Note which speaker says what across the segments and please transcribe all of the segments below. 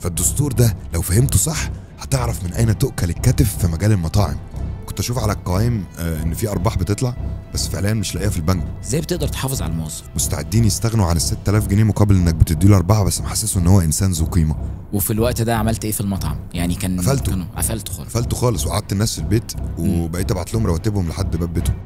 Speaker 1: فالدستور ده لو فهمته صح هتعرف من اين تؤكل الكتف في مجال المطاعم كنت اشوف على القوائم آه، ان في ارباح بتطلع بس فعليا مش لاقيها في البنك
Speaker 2: ازاي بتقدر تحافظ على الموظف
Speaker 1: مستعدين يستغنوا عن ال 6000 جنيه مقابل انك بتديله اربعه بس محسسه ان هو انسان ذو قيمه
Speaker 2: وفي الوقت ده عملت ايه في المطعم يعني كان
Speaker 1: قفلته.
Speaker 2: كانوا قفلته خالص
Speaker 1: قفلته خالص وقعدت الناس في البيت وبقيت ابعت لهم رواتبهم لحد باب بيتهم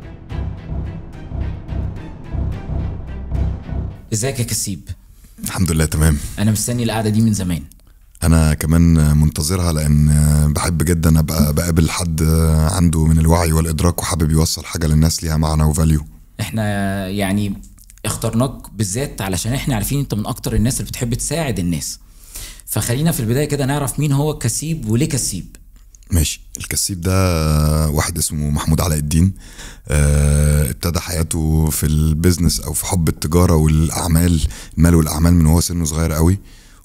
Speaker 2: ازيك يا كسيب
Speaker 1: الحمد لله تمام
Speaker 2: انا مستني القعده دي من زمان
Speaker 1: انا كمان منتظرها لان بحب جدا ابقى بقابل حد عنده من الوعي والادراك وحابب يوصل حاجه للناس ليها معنى وفاليو
Speaker 2: احنا يعني اخترناك بالذات علشان احنا عارفين انت من اكتر الناس اللي بتحب تساعد الناس فخلينا في البدايه كده نعرف مين هو كسيب وليه كسيب
Speaker 1: ماشي الكسيب ده واحد اسمه محمود علاء الدين آه، ابتدى حياته في البيزنس او في حب التجاره والاعمال المال والاعمال من وهو سنه صغير قوي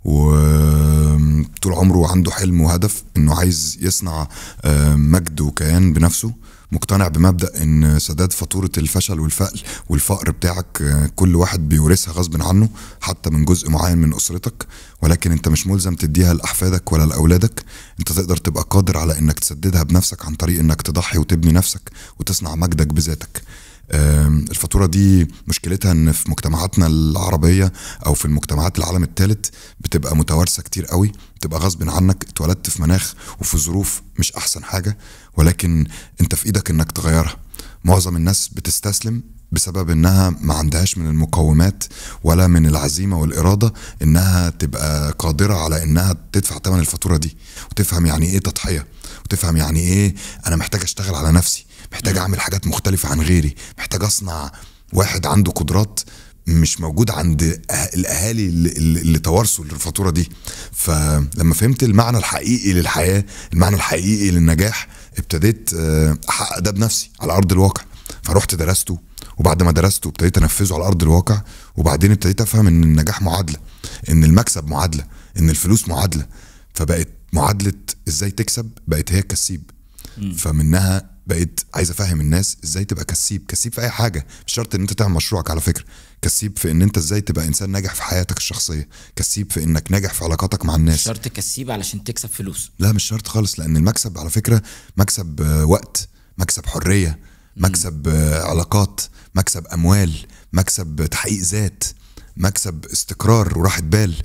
Speaker 1: وطول عمره عنده حلم وهدف انه عايز يصنع آه، مجد وكيان بنفسه مقتنع بمبدا ان سداد فاتوره الفشل والفقل والفقر بتاعك آه، كل واحد بيورثها غصب عنه حتى من جزء معين من اسرتك ولكن انت مش ملزم تديها لاحفادك ولا لاولادك انت تقدر تبقى قادر على انك تسددها بنفسك عن طريق انك تضحي وتبني نفسك وتصنع مجدك بذاتك آم، الفاتوره دي مشكلتها ان في مجتمعاتنا العربيه او في المجتمعات العالم الثالث بتبقى متوارثه كتير قوي بتبقى غصب عنك اتولدت في مناخ وفي ظروف مش احسن حاجه ولكن انت في ايدك انك تغيرها معظم الناس بتستسلم بسبب انها ما عندهاش من المقومات ولا من العزيمه والاراده انها تبقى قادره على انها تدفع ثمن الفاتوره دي وتفهم يعني ايه تضحيه وتفهم يعني ايه انا محتاج اشتغل على نفسي محتاج اعمل حاجات مختلفه عن غيري محتاج اصنع واحد عنده قدرات مش موجود عند أه- الاهالي اللي, اللي اللي توارثوا الفاتوره دي فلما فهمت المعنى الحقيقي للحياه المعنى الحقيقي للنجاح ابتديت آه، احقق ده بنفسي على ارض الواقع فرحت درسته وبعد ما درسته ابتديت انفذه على ارض الواقع وبعدين ابتديت افهم ان النجاح معادله ان المكسب معادله ان الفلوس معادله فبقت معادله ازاي تكسب بقت هي الكسيب فمنها بقيت عايز افهم الناس ازاي تبقى كسيب كسيب في اي حاجه مش شرط ان انت تعمل مشروعك على فكره كسيب في ان انت ازاي تبقى انسان ناجح في حياتك الشخصيه كسيب في انك ناجح في علاقاتك مع الناس
Speaker 2: شرط كسيب علشان تكسب فلوس
Speaker 1: لا مش شرط خالص لان المكسب على فكره مكسب آه، وقت مكسب حريه مكسب آه، علاقات مكسب اموال مكسب تحقيق ذات مكسب استقرار وراحه بال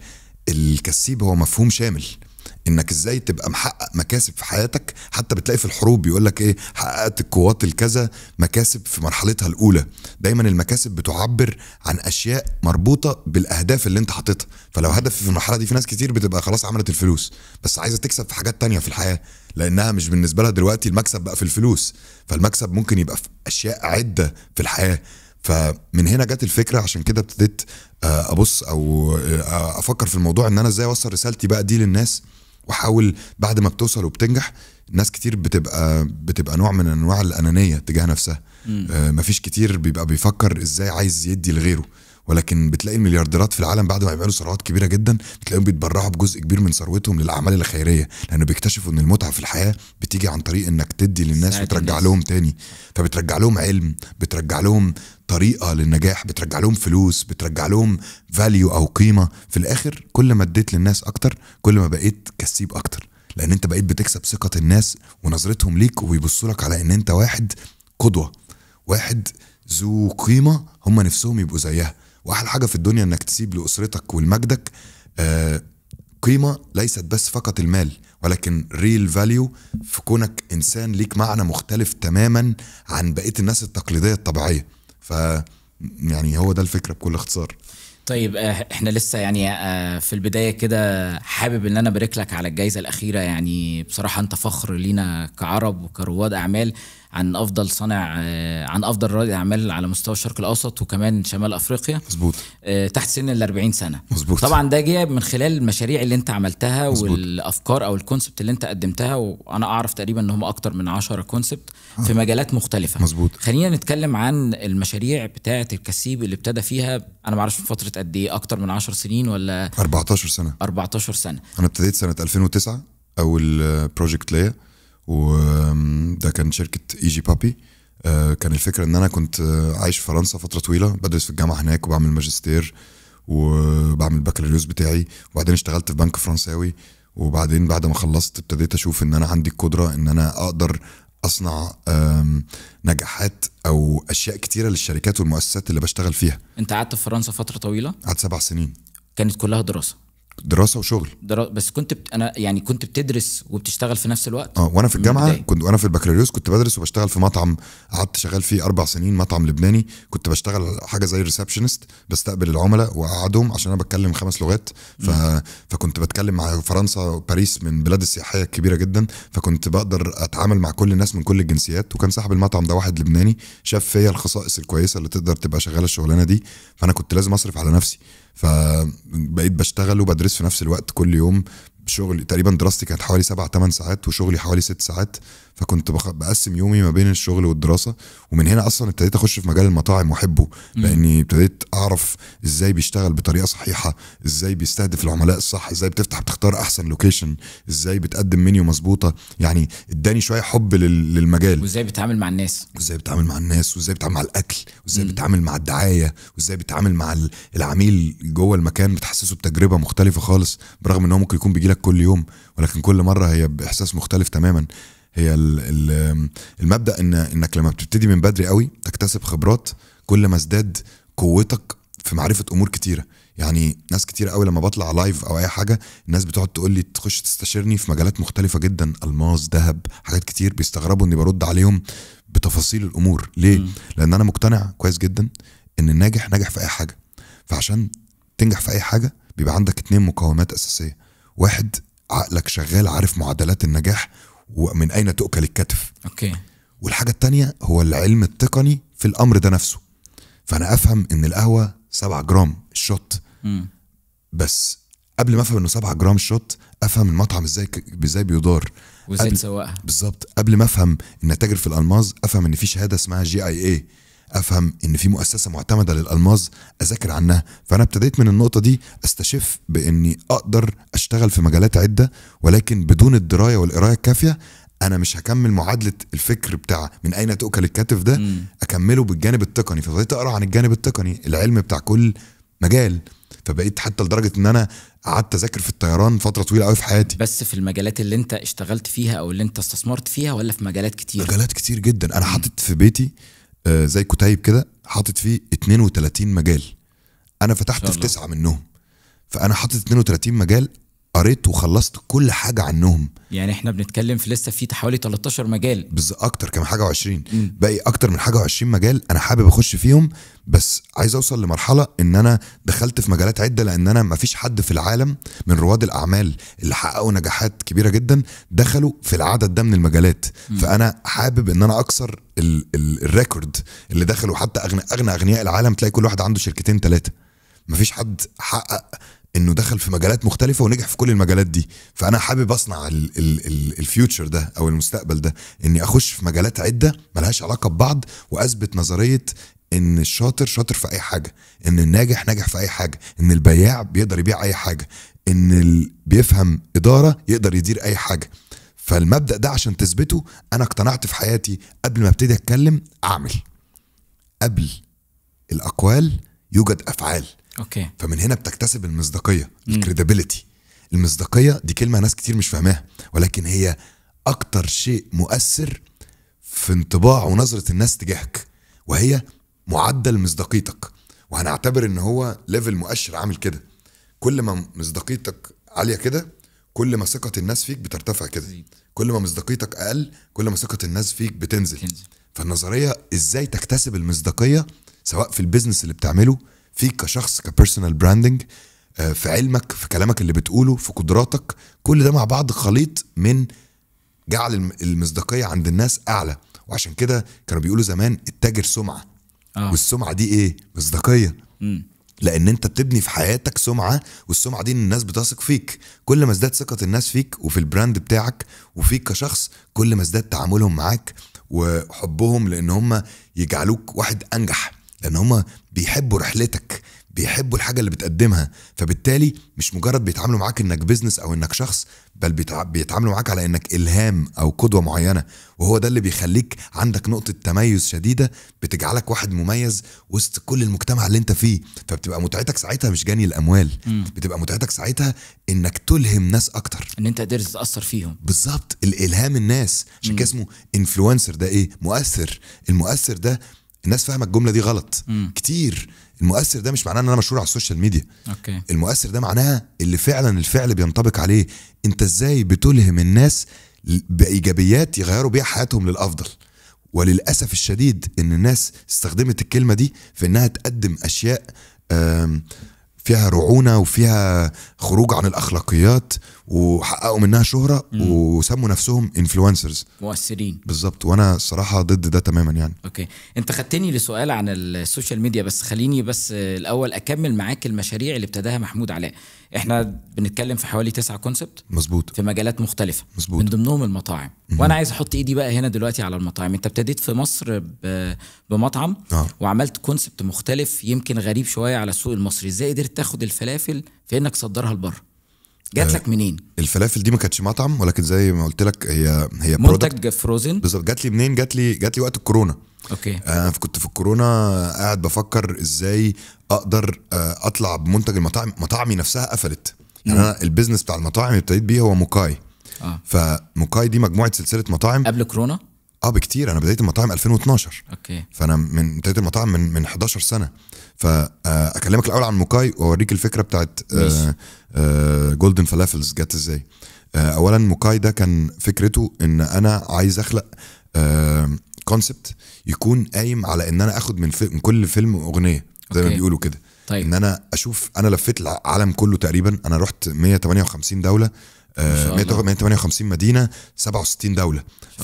Speaker 1: الكسيب هو مفهوم شامل انك ازاي تبقى محقق مكاسب في حياتك حتى بتلاقي في الحروب بيقول لك ايه حققت القوات الكذا مكاسب في مرحلتها الاولى دايما المكاسب بتعبر عن اشياء مربوطه بالاهداف اللي انت حاططها فلو هدف في المرحله دي في ناس كتير بتبقى خلاص عملت الفلوس بس عايزه تكسب في حاجات تانية في الحياه لانها مش بالنسبه لها دلوقتي المكسب بقى في الفلوس فالمكسب ممكن يبقى في اشياء عده في الحياه فمن هنا جت الفكره عشان كده ابتديت آه، ابص او آه، افكر في الموضوع ان انا ازاي اوصل رسالتي بقى دي للناس واحاول بعد ما بتوصل وبتنجح ناس كتير بتبقى بتبقى نوع من انواع الانانيه تجاه نفسها آه مفيش كتير بيبقى بيفكر ازاي عايز يدي لغيره ولكن بتلاقي المليارديرات في العالم بعد ما يعملوا ثروات كبيره جدا بتلاقيهم بيتبرعوا بجزء كبير من ثروتهم للاعمال الخيريه لانه بيكتشفوا ان المتعه في الحياه بتيجي عن طريق انك تدي للناس
Speaker 2: تساعد
Speaker 1: وترجع
Speaker 2: الناس.
Speaker 1: لهم تاني فبترجع لهم علم بترجع لهم طريقه للنجاح بترجع لهم فلوس بترجع لهم فاليو او قيمه في الاخر كل ما اديت للناس اكتر كل ما بقيت كسيب اكتر لان انت بقيت بتكسب ثقه الناس ونظرتهم ليك وبيبصوا لك على ان انت واحد قدوه واحد ذو قيمه هم نفسهم يبقوا زيها واحلى حاجه في الدنيا انك تسيب لاسرتك ولمجدك آه قيمه ليست بس فقط المال ولكن ريل فاليو في كونك انسان ليك معنى مختلف تماما عن بقيه الناس التقليديه الطبيعيه ف يعني هو ده الفكره بكل اختصار
Speaker 2: طيب آه، احنا لسه يعني آه، في البدايه كده حابب ان انا ابارك لك على الجائزه الاخيره يعني بصراحه انت فخر لينا كعرب وكرواد اعمال عن افضل صانع آه، عن افضل رائد اعمال على مستوى الشرق الاوسط وكمان شمال افريقيا
Speaker 1: مظبوط
Speaker 2: آه، تحت سن ال 40 سنه
Speaker 1: مظبوط.
Speaker 2: طبعا ده جه من خلال المشاريع اللي انت عملتها
Speaker 1: مظبوط.
Speaker 2: والافكار او الكونسبت اللي انت قدمتها وانا اعرف تقريبا ان هم اكتر من 10 كونسبت في مجالات مختلفه
Speaker 1: مظبوط.
Speaker 2: خلينا نتكلم عن المشاريع بتاعه الكسيب اللي ابتدى فيها انا ما اعرفش من فتره قد ايه اكتر من 10 سنين ولا
Speaker 1: 14 سنه
Speaker 2: 14 سنه
Speaker 1: انا ابتديت سنه 2009 اول بروجكت ليا وده كان شركه اي جي بابي كان الفكره ان انا كنت آه، عايش في فرنسا فتره طويله بدرس في الجامعه هناك وبعمل ماجستير وبعمل البكالوريوس بتاعي وبعدين اشتغلت في بنك فرنساوي وبعدين بعد ما خلصت ابتديت اشوف ان انا عندي القدره ان انا اقدر اصنع آم، نجاحات او اشياء كتيره للشركات والمؤسسات اللي بشتغل فيها
Speaker 2: انت قعدت في فرنسا فتره طويله
Speaker 1: قعدت سبع سنين
Speaker 2: كانت كلها دراسه
Speaker 1: دراسه وشغل
Speaker 2: درا... بس كنت بت... انا يعني كنت بتدرس وبتشتغل في نفس الوقت
Speaker 1: اه وانا في
Speaker 2: من
Speaker 1: الجامعه
Speaker 2: البداية.
Speaker 1: كنت وانا في البكالوريوس كنت بدرس وبشتغل في مطعم قعدت شغال فيه اربع سنين مطعم لبناني كنت بشتغل حاجه زي ريسبشنست بستقبل العملاء واقعدهم عشان انا بتكلم خمس لغات ف... فكنت بتكلم مع فرنسا وباريس من بلاد السياحيه الكبيره جدا فكنت بقدر اتعامل مع كل الناس من كل الجنسيات وكان صاحب المطعم ده واحد لبناني شاف فيا الخصائص الكويسه اللي تقدر تبقى شغاله الشغلانه دي فانا كنت لازم اصرف على نفسي فبقيت بشتغل وبدرس في نفس الوقت كل يوم شغل تقريبا دراستي كانت حوالي سبع ثمان ساعات وشغلي حوالي ست ساعات فكنت بخ... بقسم يومي ما بين الشغل والدراسه ومن هنا اصلا ابتديت اخش في مجال المطاعم واحبه لاني ابتديت اعرف ازاي بيشتغل بطريقه صحيحه ازاي بيستهدف العملاء الصح ازاي بتفتح بتختار احسن لوكيشن ازاي بتقدم منيو مظبوطه يعني اداني شويه حب لل... للمجال
Speaker 2: وازاي بتتعامل مع الناس
Speaker 1: وازاي بتتعامل مع الناس وازاي بتتعامل مع الاكل وازاي بتتعامل مع الدعايه وازاي بتتعامل مع ال- العميل جوه المكان بتحسسه بتجربه مختلفه خالص برغم ان هو ممكن يكون بيجي لك كل يوم ولكن كل مره هي باحساس مختلف تماما هي ال ال المبدا ان انك لما بتبتدي من بدري قوي تكتسب خبرات كل ما ازداد قوتك في معرفه امور كتيره يعني ناس كتير قوي لما بطلع لايف او اي حاجه الناس بتقعد تقول لي تخش تستشيرني في مجالات مختلفه جدا الماس ذهب حاجات كتير بيستغربوا اني برد عليهم بتفاصيل الامور ليه لان انا مقتنع كويس جدا ان الناجح ناجح في اي حاجه فعشان تنجح في اي حاجه بيبقى عندك اتنين مقومات اساسيه واحد عقلك شغال عارف معادلات النجاح ومن اين تؤكل الكتف
Speaker 2: اوكي
Speaker 1: والحاجه التانية هو العلم التقني في الامر ده نفسه فانا افهم ان القهوه 7 جرام الشوت
Speaker 2: مم.
Speaker 1: بس قبل ما افهم انه 7 جرام الشوت افهم المطعم ازاي ك- ازاي بيدار
Speaker 2: وازاي
Speaker 1: قبل-
Speaker 2: تسوقها
Speaker 1: بالظبط قبل ما افهم ان تاجر في الالماظ افهم ان في شهاده اسمها جي اي اي افهم ان في مؤسسه معتمده للالماظ اذاكر عنها فانا ابتديت من النقطه دي استشف باني اقدر اشتغل في مجالات عده ولكن بدون الدرايه والقرايه الكافيه انا مش هكمل معادله الفكر بتاع من اين تؤكل الكتف ده
Speaker 2: مم.
Speaker 1: اكمله بالجانب التقني فبدأت اقرا عن الجانب التقني العلم بتاع كل مجال فبقيت حتى لدرجه ان انا قعدت اذاكر في الطيران فتره طويله قوي في حياتي
Speaker 2: بس في المجالات اللي انت اشتغلت فيها او اللي انت استثمرت فيها ولا في مجالات كتير
Speaker 1: مجالات كتير جدا انا حاطط في بيتي آه، زي كتيب كده حاطط فيه 32 مجال انا فتحت
Speaker 2: شاء
Speaker 1: في
Speaker 2: الله.
Speaker 1: تسعة منهم فانا حاطط 32 مجال قريت وخلصت كل حاجه عنهم
Speaker 2: يعني احنا بنتكلم في لسه في حوالي 13 مجال
Speaker 1: بز اكتر كمان حاجه و20 باقي اكتر من حاجه و20 مجال انا حابب اخش فيهم بس عايز اوصل لمرحله ان انا دخلت في مجالات عده لان انا ما فيش حد في العالم من رواد الاعمال اللي حققوا نجاحات كبيره جدا دخلوا في العدد ده من المجالات فانا حابب ان انا اكسر ال ال الريكورد اللي دخلوا حتى اغنى اغنى اغنياء العالم تلاقي كل واحد عنده شركتين ثلاثه مفيش حد حقق انه دخل في مجالات مختلفه ونجح في كل المجالات دي فانا حابب اصنع ال- ال- ال- الفيوتشر ده او المستقبل ده اني اخش في مجالات عده ملهاش علاقه ببعض واثبت نظريه ان الشاطر شاطر في اي حاجه ان الناجح ناجح في اي حاجه ان البياع بيقدر يبيع اي حاجه ان اللي بيفهم اداره يقدر يدير اي حاجه فالمبدا ده عشان تثبته انا اقتنعت في حياتي قبل ما ابتدي اتكلم اعمل قبل الاقوال يوجد افعال
Speaker 2: اوكي
Speaker 1: فمن هنا بتكتسب المصداقيه الكريديبيليتي المصداقيه دي كلمه ناس كتير مش فاهماها ولكن هي اكتر شيء مؤثر في انطباع ونظره الناس تجاهك وهي معدل مصداقيتك وهنعتبر ان هو ليفل مؤشر عامل كده كل ما مصداقيتك عاليه كده كل ما ثقه الناس فيك بترتفع كده كل ما مصداقيتك اقل كل ما ثقه الناس فيك بتنزل
Speaker 2: تنزل.
Speaker 1: فالنظريه ازاي تكتسب المصداقيه سواء في البيزنس اللي بتعمله فيك كشخص كبيرسونال براندنج في علمك في كلامك اللي بتقوله في قدراتك كل ده مع بعض خليط من جعل الم- المصداقيه عند الناس اعلى وعشان كده كانوا بيقولوا زمان التاجر سمعه
Speaker 2: اه
Speaker 1: والسمعه دي ايه مصداقيه
Speaker 2: مم.
Speaker 1: لان انت بتبني في حياتك سمعه والسمعه دي ان الناس بتثق فيك كل ما ازداد ثقه الناس فيك وفي البراند بتاعك وفيك كشخص كل ما ازداد تعاملهم معاك وحبهم لان هم يجعلوك واحد انجح لان هم بيحبوا رحلتك بيحبوا الحاجه اللي بتقدمها فبالتالي مش مجرد بيتعاملوا معاك انك بيزنس او انك شخص بل بيتع- بيتعاملوا معاك على انك الهام او قدوه معينه وهو ده اللي بيخليك عندك نقطه تميز شديده بتجعلك واحد مميز وسط كل المجتمع اللي انت فيه فبتبقى متعتك ساعتها مش جني الاموال بتبقى متعتك ساعتها انك تلهم ناس اكتر
Speaker 2: ان انت قدرت تاثر فيهم
Speaker 1: بالظبط الالهام الناس عشان كده اسمه انفلونسر ده ايه مؤثر المؤثر ده الناس فاهمه الجمله دي غلط كتير المؤثر ده مش معناه ان انا مشهور على السوشيال ميديا
Speaker 2: اوكي
Speaker 1: المؤثر ده معناها اللي فعلا الفعل بينطبق عليه انت ازاي بتلهم الناس بايجابيات يغيروا بيها حياتهم للافضل وللاسف الشديد ان الناس استخدمت الكلمه دي في انها تقدم اشياء آم، فيها رعونه وفيها خروج عن الاخلاقيات وحققوا منها شهره وسموا نفسهم انفلونسرز
Speaker 2: مؤثرين
Speaker 1: بالظبط وانا الصراحه ضد ده تماما يعني
Speaker 2: اوكي انت خدتني لسؤال عن السوشيال ميديا بس خليني بس آه، الاول اكمل معاك المشاريع اللي ابتداها محمود علاء احنا بنتكلم في حوالي تسعة كونسبت
Speaker 1: مظبوط
Speaker 2: في مجالات مختلفة
Speaker 1: مظبوط.
Speaker 2: من ضمنهم المطاعم وانا عايز احط ايدي بقى هنا دلوقتي على المطاعم انت ابتديت في مصر ب- بمطعم
Speaker 1: آه.
Speaker 2: وعملت كونسبت مختلف يمكن غريب شوية على السوق المصري ازاي قدرت تاخد الفلافل في انك تصدرها لبره جات لك منين
Speaker 1: الفلافل دي ما كانتش مطعم ولكن زي ما قلت لك هي هي product.
Speaker 2: منتج فروزن
Speaker 1: بالظبط جات لي منين جات لي جات لي وقت الكورونا
Speaker 2: اوكي
Speaker 1: انا كنت في الكورونا قاعد بفكر ازاي اقدر آه، اطلع بمنتج المطاعم مطاعمي نفسها قفلت يعني انا البيزنس بتاع المطاعم اللي ابتديت بيه هو موكاي
Speaker 2: اه
Speaker 1: فموكاي دي مجموعه سلسله مطاعم
Speaker 2: قبل كورونا
Speaker 1: اه بكتير انا بدايه المطاعم 2012
Speaker 2: اوكي
Speaker 1: فانا من ابتديت المطاعم من من 11 سنه فاكلمك الاول عن موكاي واوريك الفكره بتاعت
Speaker 2: ماشي.
Speaker 1: جولدن فلافلز جت ازاي آه، اولا موكاي ده كان فكرته ان انا عايز اخلق كونسبت يكون قايم على ان انا اخد من, في من كل فيلم اغنيه زي ما
Speaker 2: أوكي.
Speaker 1: بيقولوا كده
Speaker 2: طيب.
Speaker 1: ان انا اشوف انا لفيت العالم كله تقريبا انا رحت 158 دوله آه،
Speaker 2: شاء الله.
Speaker 1: 158 مدينه 67 دوله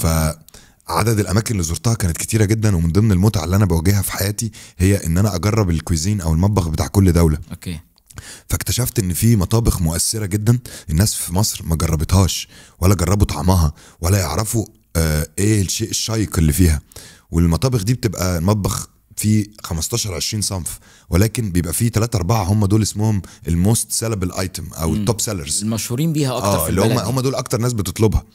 Speaker 1: فعدد الاماكن اللي زرتها كانت كتيره جدا ومن ضمن المتعه اللي انا بواجهها في حياتي هي ان انا اجرب الكويزين او المطبخ بتاع كل دوله
Speaker 2: اوكي
Speaker 1: فاكتشفت ان في مطابخ مؤثره جدا الناس في مصر ما جربتهاش ولا جربوا طعمها ولا يعرفوا آه ايه الشيء الشيق اللي فيها والمطابخ دي بتبقى المطبخ فيه 15 20 صنف ولكن بيبقى فيه 3 4 هم دول اسمهم الموست سيلبل ايتم او التوب سيلرز
Speaker 2: المشهورين بيها اكتر
Speaker 1: اه
Speaker 2: في
Speaker 1: اللي هم
Speaker 2: البلد دي.
Speaker 1: هم دول اكتر ناس بتطلبها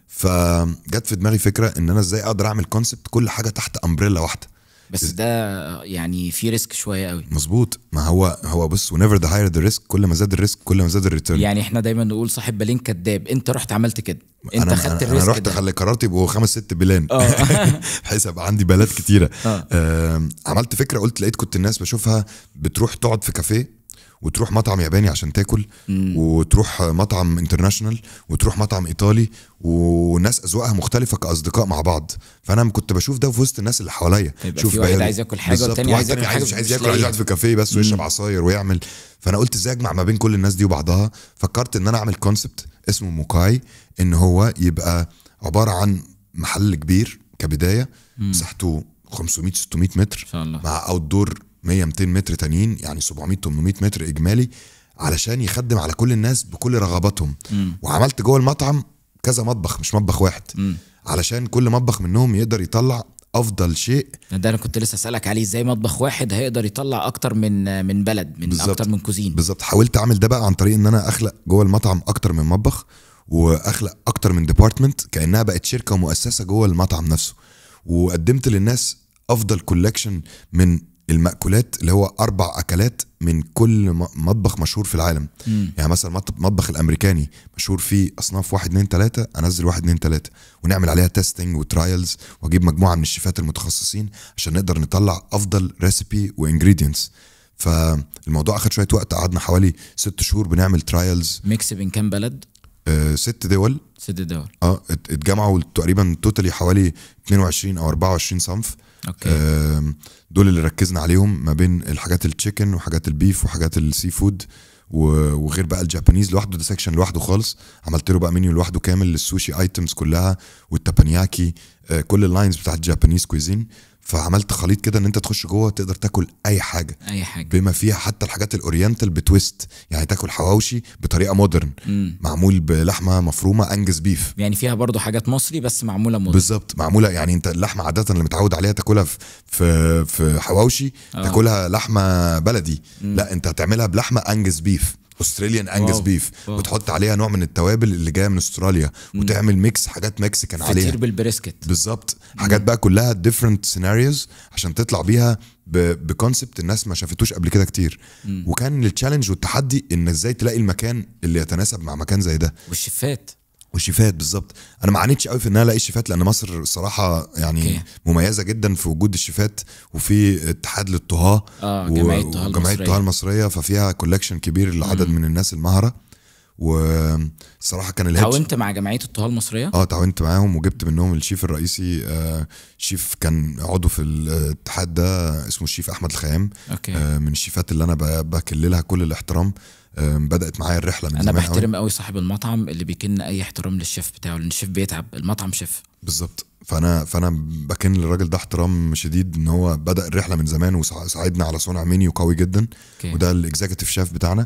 Speaker 1: فجت في دماغي فكره ان انا ازاي اقدر اعمل كونسبت كل حاجه تحت امبريلا واحده
Speaker 2: بس ده يعني في ريسك شويه قوي
Speaker 1: مظبوط ما هو هو بص ونيفر ذا هاير ذا ريسك كل ما زاد الريسك كل ما زاد الريتيرن
Speaker 2: يعني احنا دايما نقول صاحب بالين كذاب انت رحت عملت كده انت
Speaker 1: انا
Speaker 2: خدت
Speaker 1: انا, أنا
Speaker 2: الريسك
Speaker 1: رحت
Speaker 2: ده
Speaker 1: خلي قررت يبقوا خمس ست بلان
Speaker 2: اه.
Speaker 1: بحيث ابقى عندي بلاد كتيره
Speaker 2: اه.
Speaker 1: آم، عملت فكره قلت لقيت كنت الناس بشوفها بتروح تقعد في كافيه وتروح مطعم ياباني عشان تاكل وتروح مطعم انترناشونال وتروح مطعم ايطالي وناس اذواقها مختلفه كاصدقاء مع بعض فانا كنت بشوف ده في وسط الناس اللي حواليا
Speaker 2: يبقى في واحد
Speaker 1: بقى-
Speaker 2: عايز ياكل حاجة
Speaker 1: بالظبط،
Speaker 2: والتاني
Speaker 1: واحد
Speaker 2: عايز ياكل
Speaker 1: تاني
Speaker 2: حاجة
Speaker 1: مش عايز
Speaker 2: مش
Speaker 1: ياكل عايز
Speaker 2: لاقيها.
Speaker 1: يقعد في كافيه بس ويشرب عصاير ويعمل فانا قلت ازاي اجمع ما بين كل الناس دي وبعضها فكرت ان انا اعمل كونسبت اسمه موكاي ان هو يبقى عباره عن محل كبير كبدايه مساحته 500 600 متر
Speaker 2: ان شاء الله
Speaker 1: مع اوت دور 100 200 متر تانيين يعني 700 800 متر اجمالي علشان يخدم على كل الناس بكل رغباتهم وعملت جوه المطعم كذا مطبخ مش مطبخ واحد علشان كل مطبخ منهم يقدر يطلع افضل شيء
Speaker 2: ده انا كنت لسه اسالك عليه ازاي مطبخ واحد هيقدر يطلع اكتر من من بلد من
Speaker 1: بالظبط.
Speaker 2: اكتر من كوزين
Speaker 1: بالظبط حاولت اعمل ده بقى عن طريق ان انا اخلق جوه المطعم اكتر من مطبخ واخلق اكتر من ديبارتمنت كانها بقت شركه ومؤسسه جوه المطعم نفسه وقدمت للناس افضل كولكشن من المأكولات اللي هو اربع اكلات من كل م- مطبخ مشهور في العالم
Speaker 2: مم.
Speaker 1: يعني مثلا مط- المطبخ الامريكاني مشهور فيه اصناف واحد اتنين تلاته انزل واحد اتنين تلاته ونعمل عليها تيستنج وترايلز واجيب مجموعه من الشيفات المتخصصين عشان نقدر نطلع افضل ريسيبي وانجريدينتس فالموضوع اخد شويه وقت قعدنا حوالي ست شهور بنعمل ترايلز
Speaker 2: ميكس بين كام بلد
Speaker 1: آه ست دول
Speaker 2: ست دول
Speaker 1: اه ات- اتجمعوا تقريبا توتالي حوالي 22 او 24 صنف
Speaker 2: اوكي
Speaker 1: آم، دول اللي ركزنا عليهم ما بين الحاجات التشيكن وحاجات البيف وحاجات السي فود و- وغير بقى الجابانيز لوحده ده سيكشن لوحده خالص عملت له بقى منيو لوحده كامل للسوشي ايتمز كلها والتابانياكي آه، كل اللاينز بتاعت الجابانيز كويزين فعملت خليط كده ان انت تخش جوه تقدر تاكل اي حاجه
Speaker 2: اي حاجه
Speaker 1: بما فيها حتى الحاجات الاورينتال بتويست يعني تاكل حواوشي بطريقه مودرن
Speaker 2: مم.
Speaker 1: معمول بلحمه مفرومه انجز بيف
Speaker 2: يعني فيها برضو حاجات مصري بس معموله مودرن
Speaker 1: بالظبط معموله يعني انت اللحمه عاده اللي متعود عليها تاكلها في في, في حواوشي
Speaker 2: آه.
Speaker 1: تاكلها لحمه بلدي لا انت هتعملها بلحمه انجز بيف استراليان انجز
Speaker 2: واو.
Speaker 1: بيف
Speaker 2: واو.
Speaker 1: وتحط عليها نوع من التوابل اللي جايه من استراليا وتعمل ميكس حاجات مكسيكان عليها
Speaker 2: فطير بالبريسكت
Speaker 1: بالظبط حاجات بقى كلها ديفرنت سيناريوز عشان تطلع بيها بكونسبت الناس ما شافتوش قبل كده كتير وكان التشالنج والتحدي ان ازاي تلاقي المكان اللي يتناسب مع مكان زي ده
Speaker 2: والشفات
Speaker 1: والشيفات بالظبط انا ما عانيتش قوي في ان انا الاقي شيفات لان مصر الصراحه يعني
Speaker 2: أوكي.
Speaker 1: مميزه جدا في وجود الشيفات وفي اتحاد للطهاه
Speaker 2: آه،
Speaker 1: و-
Speaker 2: جمعية طهاة
Speaker 1: وجمعيه
Speaker 2: المصرية.
Speaker 1: الطهاه المصريه ففيها كولكشن كبير لعدد من الناس المهره والصراحه كان الهيد
Speaker 2: تعاونت مع جمعيه الطهاه المصريه
Speaker 1: اه تعاونت معاهم وجبت منهم الشيف الرئيسي آه شيف كان عضو في الاتحاد ده اسمه الشيف احمد الخيام
Speaker 2: اوكي
Speaker 1: آه من الشيفات اللي انا ب- بكل لها كل الاحترام آه بدات معايا الرحله من
Speaker 2: انا
Speaker 1: زمان قوي.
Speaker 2: بحترم قوي صاحب المطعم اللي بيكن اي احترام للشيف بتاعه لان الشيف بيتعب المطعم شيف
Speaker 1: بالظبط فانا فانا بكن للراجل ده احترام شديد ان هو بدا الرحله من زمان وساعدنا على صنع منيو قوي جدا
Speaker 2: اوكي
Speaker 1: وده الاكزيكتيف شيف بتاعنا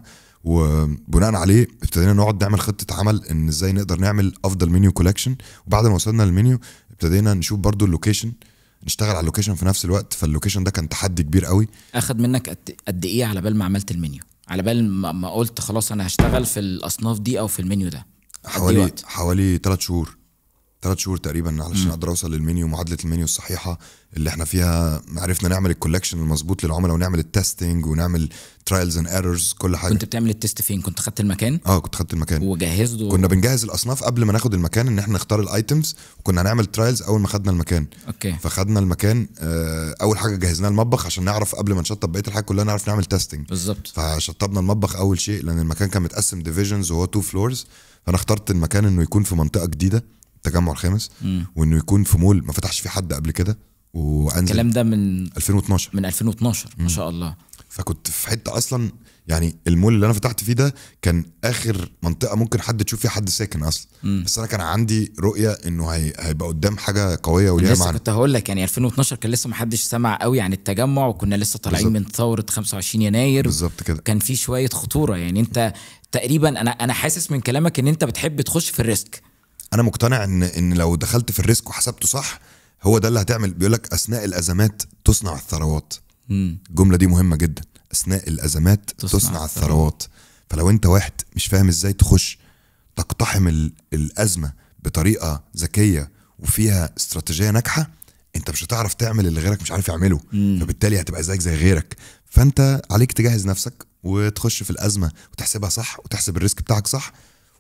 Speaker 1: وبناء عليه ابتدينا نقعد نعمل خطه عمل ان ازاي نقدر نعمل افضل منيو كولكشن وبعد ما وصلنا للمنيو ابتدينا نشوف برضو اللوكيشن نشتغل على اللوكيشن في نفس الوقت فاللوكيشن ده كان تحدي كبير قوي
Speaker 2: اخد منك قد- قد ايه على بال ما عملت المنيو على بال ما ما قلت خلاص انا هشتغل في الاصناف دي او في المنيو ده قد إيه
Speaker 1: حوالي
Speaker 2: وقت؟
Speaker 1: حوالي ثلاث شهور ثلاث شهور تقريبا علشان اقدر اوصل للمنيو معادله المنيو الصحيحه اللي احنا فيها عرفنا نعمل الكولكشن المظبوط للعملاء ونعمل التستنج ونعمل ترايلز اند ايرورز كل حاجه
Speaker 2: كنت بتعمل التست فين كنت خدت المكان
Speaker 1: اه كنت خدت المكان
Speaker 2: وجهزته
Speaker 1: كنا بنجهز الاصناف قبل ما ناخد المكان ان احنا نختار الايتمز وكنا هنعمل ترايلز اول ما خدنا المكان
Speaker 2: اوكي
Speaker 1: فخدنا المكان آه، اول حاجه جهزنا المطبخ عشان نعرف قبل ما نشطب بقيه الحاجه كلها نعرف نعمل تيستنج
Speaker 2: بالظبط
Speaker 1: فشطبنا المطبخ اول شيء لان المكان كان متقسم ديفيجنز وهو تو فلورز فانا اخترت المكان انه يكون في منطقه جديده التجمع الخامس
Speaker 2: مم.
Speaker 1: وانه يكون في مول ما فتحش فيه حد قبل كده وانزل
Speaker 2: الكلام ده من
Speaker 1: 2012
Speaker 2: من 2012 ما شاء الله
Speaker 1: فكنت في حته اصلا يعني المول اللي انا فتحت فيه ده كان اخر منطقه ممكن حد تشوف فيها حد ساكن اصلا
Speaker 2: مم.
Speaker 1: بس انا كان عندي رؤيه انه هي... هيبقى قدام حاجه قويه وليها
Speaker 2: لسه
Speaker 1: معنى
Speaker 2: كنت هقول لك يعني 2012 كان لسه ما حدش سمع قوي عن التجمع وكنا لسه طالعين
Speaker 1: بالظبط.
Speaker 2: من ثوره 25 يناير
Speaker 1: بالظبط كده
Speaker 2: كان في شويه خطوره يعني انت تقريبا انا انا حاسس من كلامك ان انت بتحب تخش في الريسك
Speaker 1: انا مقتنع ان ان لو دخلت في الريسك وحسبته صح هو ده اللي هتعمل بيقول لك اثناء الازمات تصنع الثروات
Speaker 2: مم.
Speaker 1: الجمله دي مهمه جدا اثناء الازمات
Speaker 2: تصنع
Speaker 1: تصنع, تصنع
Speaker 2: الثروات.
Speaker 1: الثروات فلو انت واحد مش فاهم ازاي تخش تقتحم ال- الازمه بطريقه ذكيه وفيها استراتيجيه ناجحه انت مش هتعرف تعمل اللي غيرك مش عارف يعمله فبالتالي هتبقى زيك زي غيرك فانت عليك تجهز نفسك وتخش في الازمه وتحسبها صح وتحسب الريسك بتاعك صح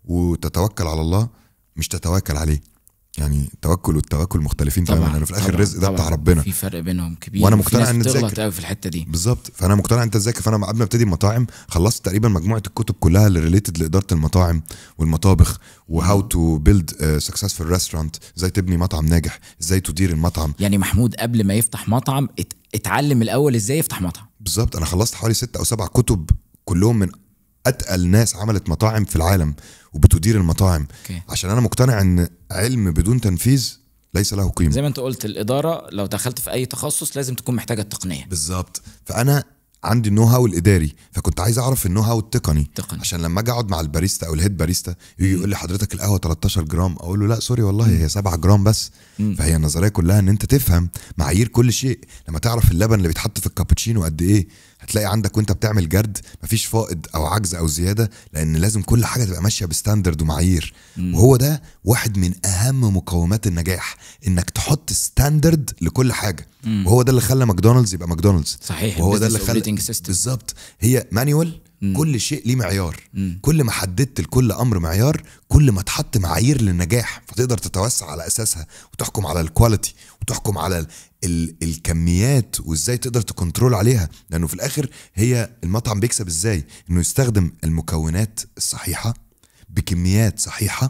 Speaker 1: وتتوكل على الله مش تتواكل عليه يعني التوكل والتواكل مختلفين تماما لانه في الاخر
Speaker 2: طبعاً،
Speaker 1: الرزق ده
Speaker 2: طبعاً.
Speaker 1: بتاع ربنا
Speaker 2: في فرق بينهم كبير
Speaker 1: وأنا
Speaker 2: وفي
Speaker 1: مقتنع
Speaker 2: ناس
Speaker 1: إن
Speaker 2: بتغلط
Speaker 1: تذاكر.
Speaker 2: قوي في الحته دي
Speaker 1: بالظبط فانا مقتنع انت تذاكر فانا قبل ما ابتدي المطاعم خلصت تقريبا مجموعه الكتب كلها اللي ريليتد لاداره المطاعم والمطابخ وهاو تو بيلد سكسسفul ريستورانت ازاي تبني مطعم ناجح ازاي تدير المطعم
Speaker 2: يعني محمود قبل ما يفتح مطعم ات- اتعلم الاول ازاي يفتح مطعم
Speaker 1: بالظبط انا خلصت حوالي ستة او سبع كتب كلهم من اتقل ناس عملت مطاعم في العالم وبتدير المطاعم
Speaker 2: اوكي
Speaker 1: عشان انا مقتنع ان علم بدون تنفيذ ليس له قيمه
Speaker 2: زي ما انت قلت الاداره لو دخلت في اي تخصص لازم تكون محتاجه التقنيه
Speaker 1: بالظبط فانا عندي النو هاو الاداري فكنت عايز اعرف النو هاو التقني
Speaker 2: تقني.
Speaker 1: عشان لما اجي اقعد مع الباريستا او الهيد باريستا يجي يقول لي حضرتك القهوه 13 جرام اقول له لا سوري والله هي 7 جرام بس فهي النظريه كلها ان انت تفهم معايير كل شيء لما تعرف اللبن اللي بيتحط في الكابتشينو قد ايه هتلاقي عندك وانت بتعمل جرد مفيش فائض او عجز او زياده لان لازم كل حاجه تبقى ماشيه بستاندرد ومعايير وهو ده واحد من اهم مقومات النجاح انك تحط ستاندرد لكل حاجه وهو ده اللي خلى ماكدونالدز يبقى ماكدونالدز
Speaker 2: صحيح
Speaker 1: وهو ده
Speaker 2: البيزنس
Speaker 1: اللي خلى
Speaker 2: اوبريتنج سيستم
Speaker 1: بالظبط هي مانيوال كل شيء ليه معيار كل ما حددت لكل امر معيار كل ما تحط معايير للنجاح فتقدر تتوسع على اساسها وتحكم على الكواليتي وتحكم على ال ال الكميات وازاي تقدر تكنترول عليها لانه في الاخر هي المطعم بيكسب ازاي انه يستخدم المكونات الصحيحه بكميات صحيحه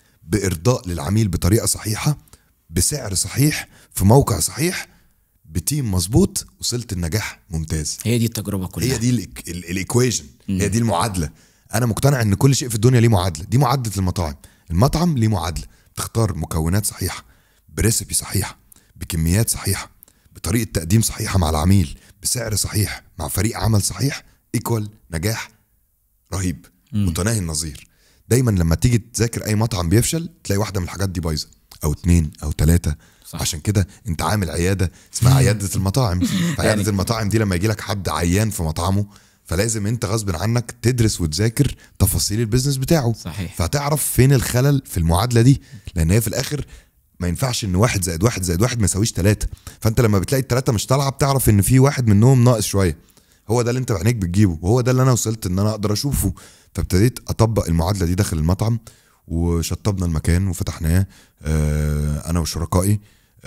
Speaker 1: بارضاء للعميل بطريقه صحيحه بسعر صحيح في موقع صحيح بتيم مظبوط وصلت النجاح ممتاز
Speaker 2: هي دي التجربه كلها
Speaker 1: هي دي الايكويشن هي دي المعادله انا مقتنع ان كل شيء في الدنيا ليه معادله دي معادله المطاعم المطعم ليه معادله تختار مكونات صحيحه بريسبي صحيحه بكميات صحيحه بطريقه تقديم صحيحه مع العميل بسعر صحيح مع فريق عمل صحيح ايكوال نجاح رهيب متناهي النظير دايما لما تيجي تذاكر اي مطعم بيفشل تلاقي واحده من الحاجات دي بايظه او اتنين او تلاته
Speaker 2: صح.
Speaker 1: عشان كده انت عامل عياده اسمها عياده المطاعم عياده
Speaker 2: يعني-
Speaker 1: المطاعم دي لما يجي لك حد عيان في مطعمه فلازم انت غصب عنك تدرس وتذاكر تفاصيل البيزنس بتاعه
Speaker 2: صحيح.
Speaker 1: فتعرف فين الخلل في المعادله دي لان هي في الاخر ما ينفعش ان واحد زائد واحد زائد واحد ما يساويش ثلاثه فانت لما بتلاقي الثلاثه مش طالعه بتعرف ان في واحد منهم ناقص شويه هو ده اللي انت بعينيك بتجيبه وهو ده اللي انا وصلت ان انا اقدر اشوفه فابتديت اطبق المعادله دي داخل المطعم وشطبنا المكان وفتحناه آه، انا وشركائي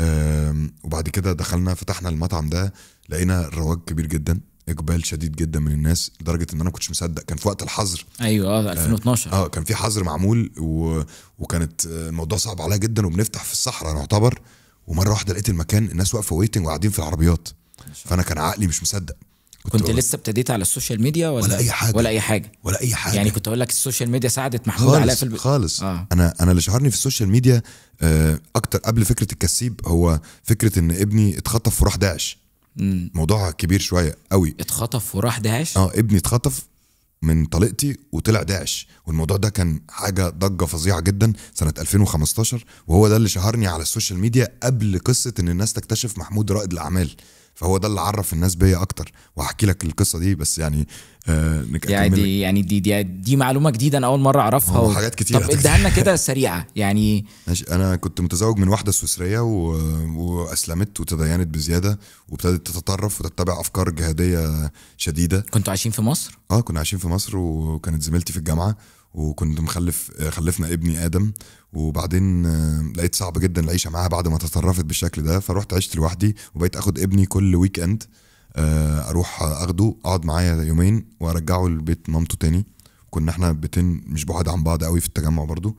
Speaker 1: آم، وبعد كده دخلنا فتحنا المطعم ده لقينا الرواج كبير جدا اقبال شديد جدا من الناس لدرجه ان انا ما كنتش مصدق كان في وقت الحظر
Speaker 2: ايوه اه 2012
Speaker 1: اه كان في حظر معمول و... وكانت آه، الموضوع صعب عليا جدا وبنفتح في الصحراء نعتبر ومره واحده لقيت المكان الناس واقفه ويتنج وقاعدين في العربيات فانا كان عقلي مش مصدق
Speaker 2: كنت
Speaker 1: بقول-
Speaker 2: لسه ابتديت على السوشيال ميديا ولا
Speaker 1: ولا أي حاجة.
Speaker 2: ولا اي حاجه
Speaker 1: ولا اي حاجه
Speaker 2: يعني كنت اقول لك السوشيال ميديا ساعدت محمود علاء
Speaker 1: خالص
Speaker 2: في الب...
Speaker 1: خالص
Speaker 2: آه.
Speaker 1: انا انا اللي شهرني في السوشيال ميديا آه، اكتر قبل فكره الكسيب هو فكره ان ابني اتخطف وراح داعش
Speaker 2: مم.
Speaker 1: موضوع كبير شويه قوي
Speaker 2: اتخطف وراح داعش
Speaker 1: اه ابني اتخطف من طليقتي وطلع داعش والموضوع ده كان حاجه ضجه فظيعه جدا سنه 2015 وهو ده اللي شهرني على السوشيال ميديا قبل قصه ان الناس تكتشف محمود رائد الاعمال فهو ده اللي عرف الناس بيا اكتر وهحكي لك القصه دي بس يعني آه نك-
Speaker 2: يعني
Speaker 1: أكمل لك.
Speaker 2: دي يعني دي دي, دي معلومه جديده انا اول مره اعرفها
Speaker 1: هو حاجات كتير
Speaker 2: طب
Speaker 1: هتكتب.
Speaker 2: اديها لنا كده سريعه يعني
Speaker 1: ماشي انا كنت متزوج من واحده سويسريه و... واسلمت وتدينت بزياده وابتدت تتطرف وتتبع افكار جهاديه شديده
Speaker 2: كنتوا عايشين في مصر
Speaker 1: اه كنا عايشين في مصر وكانت زميلتي في الجامعه وكنت مخلف آه، خلفنا ابني ادم وبعدين آه، لقيت صعب جدا العيشه معاها بعد ما تطرفت بالشكل ده فروحت عشت لوحدي وبقيت اخد ابني كل ويك اند آه، اروح اخده اقعد معايا يومين وارجعه لبيت مامته تاني كنا احنا بيتين مش بعاد عن بعض قوي في التجمع برضو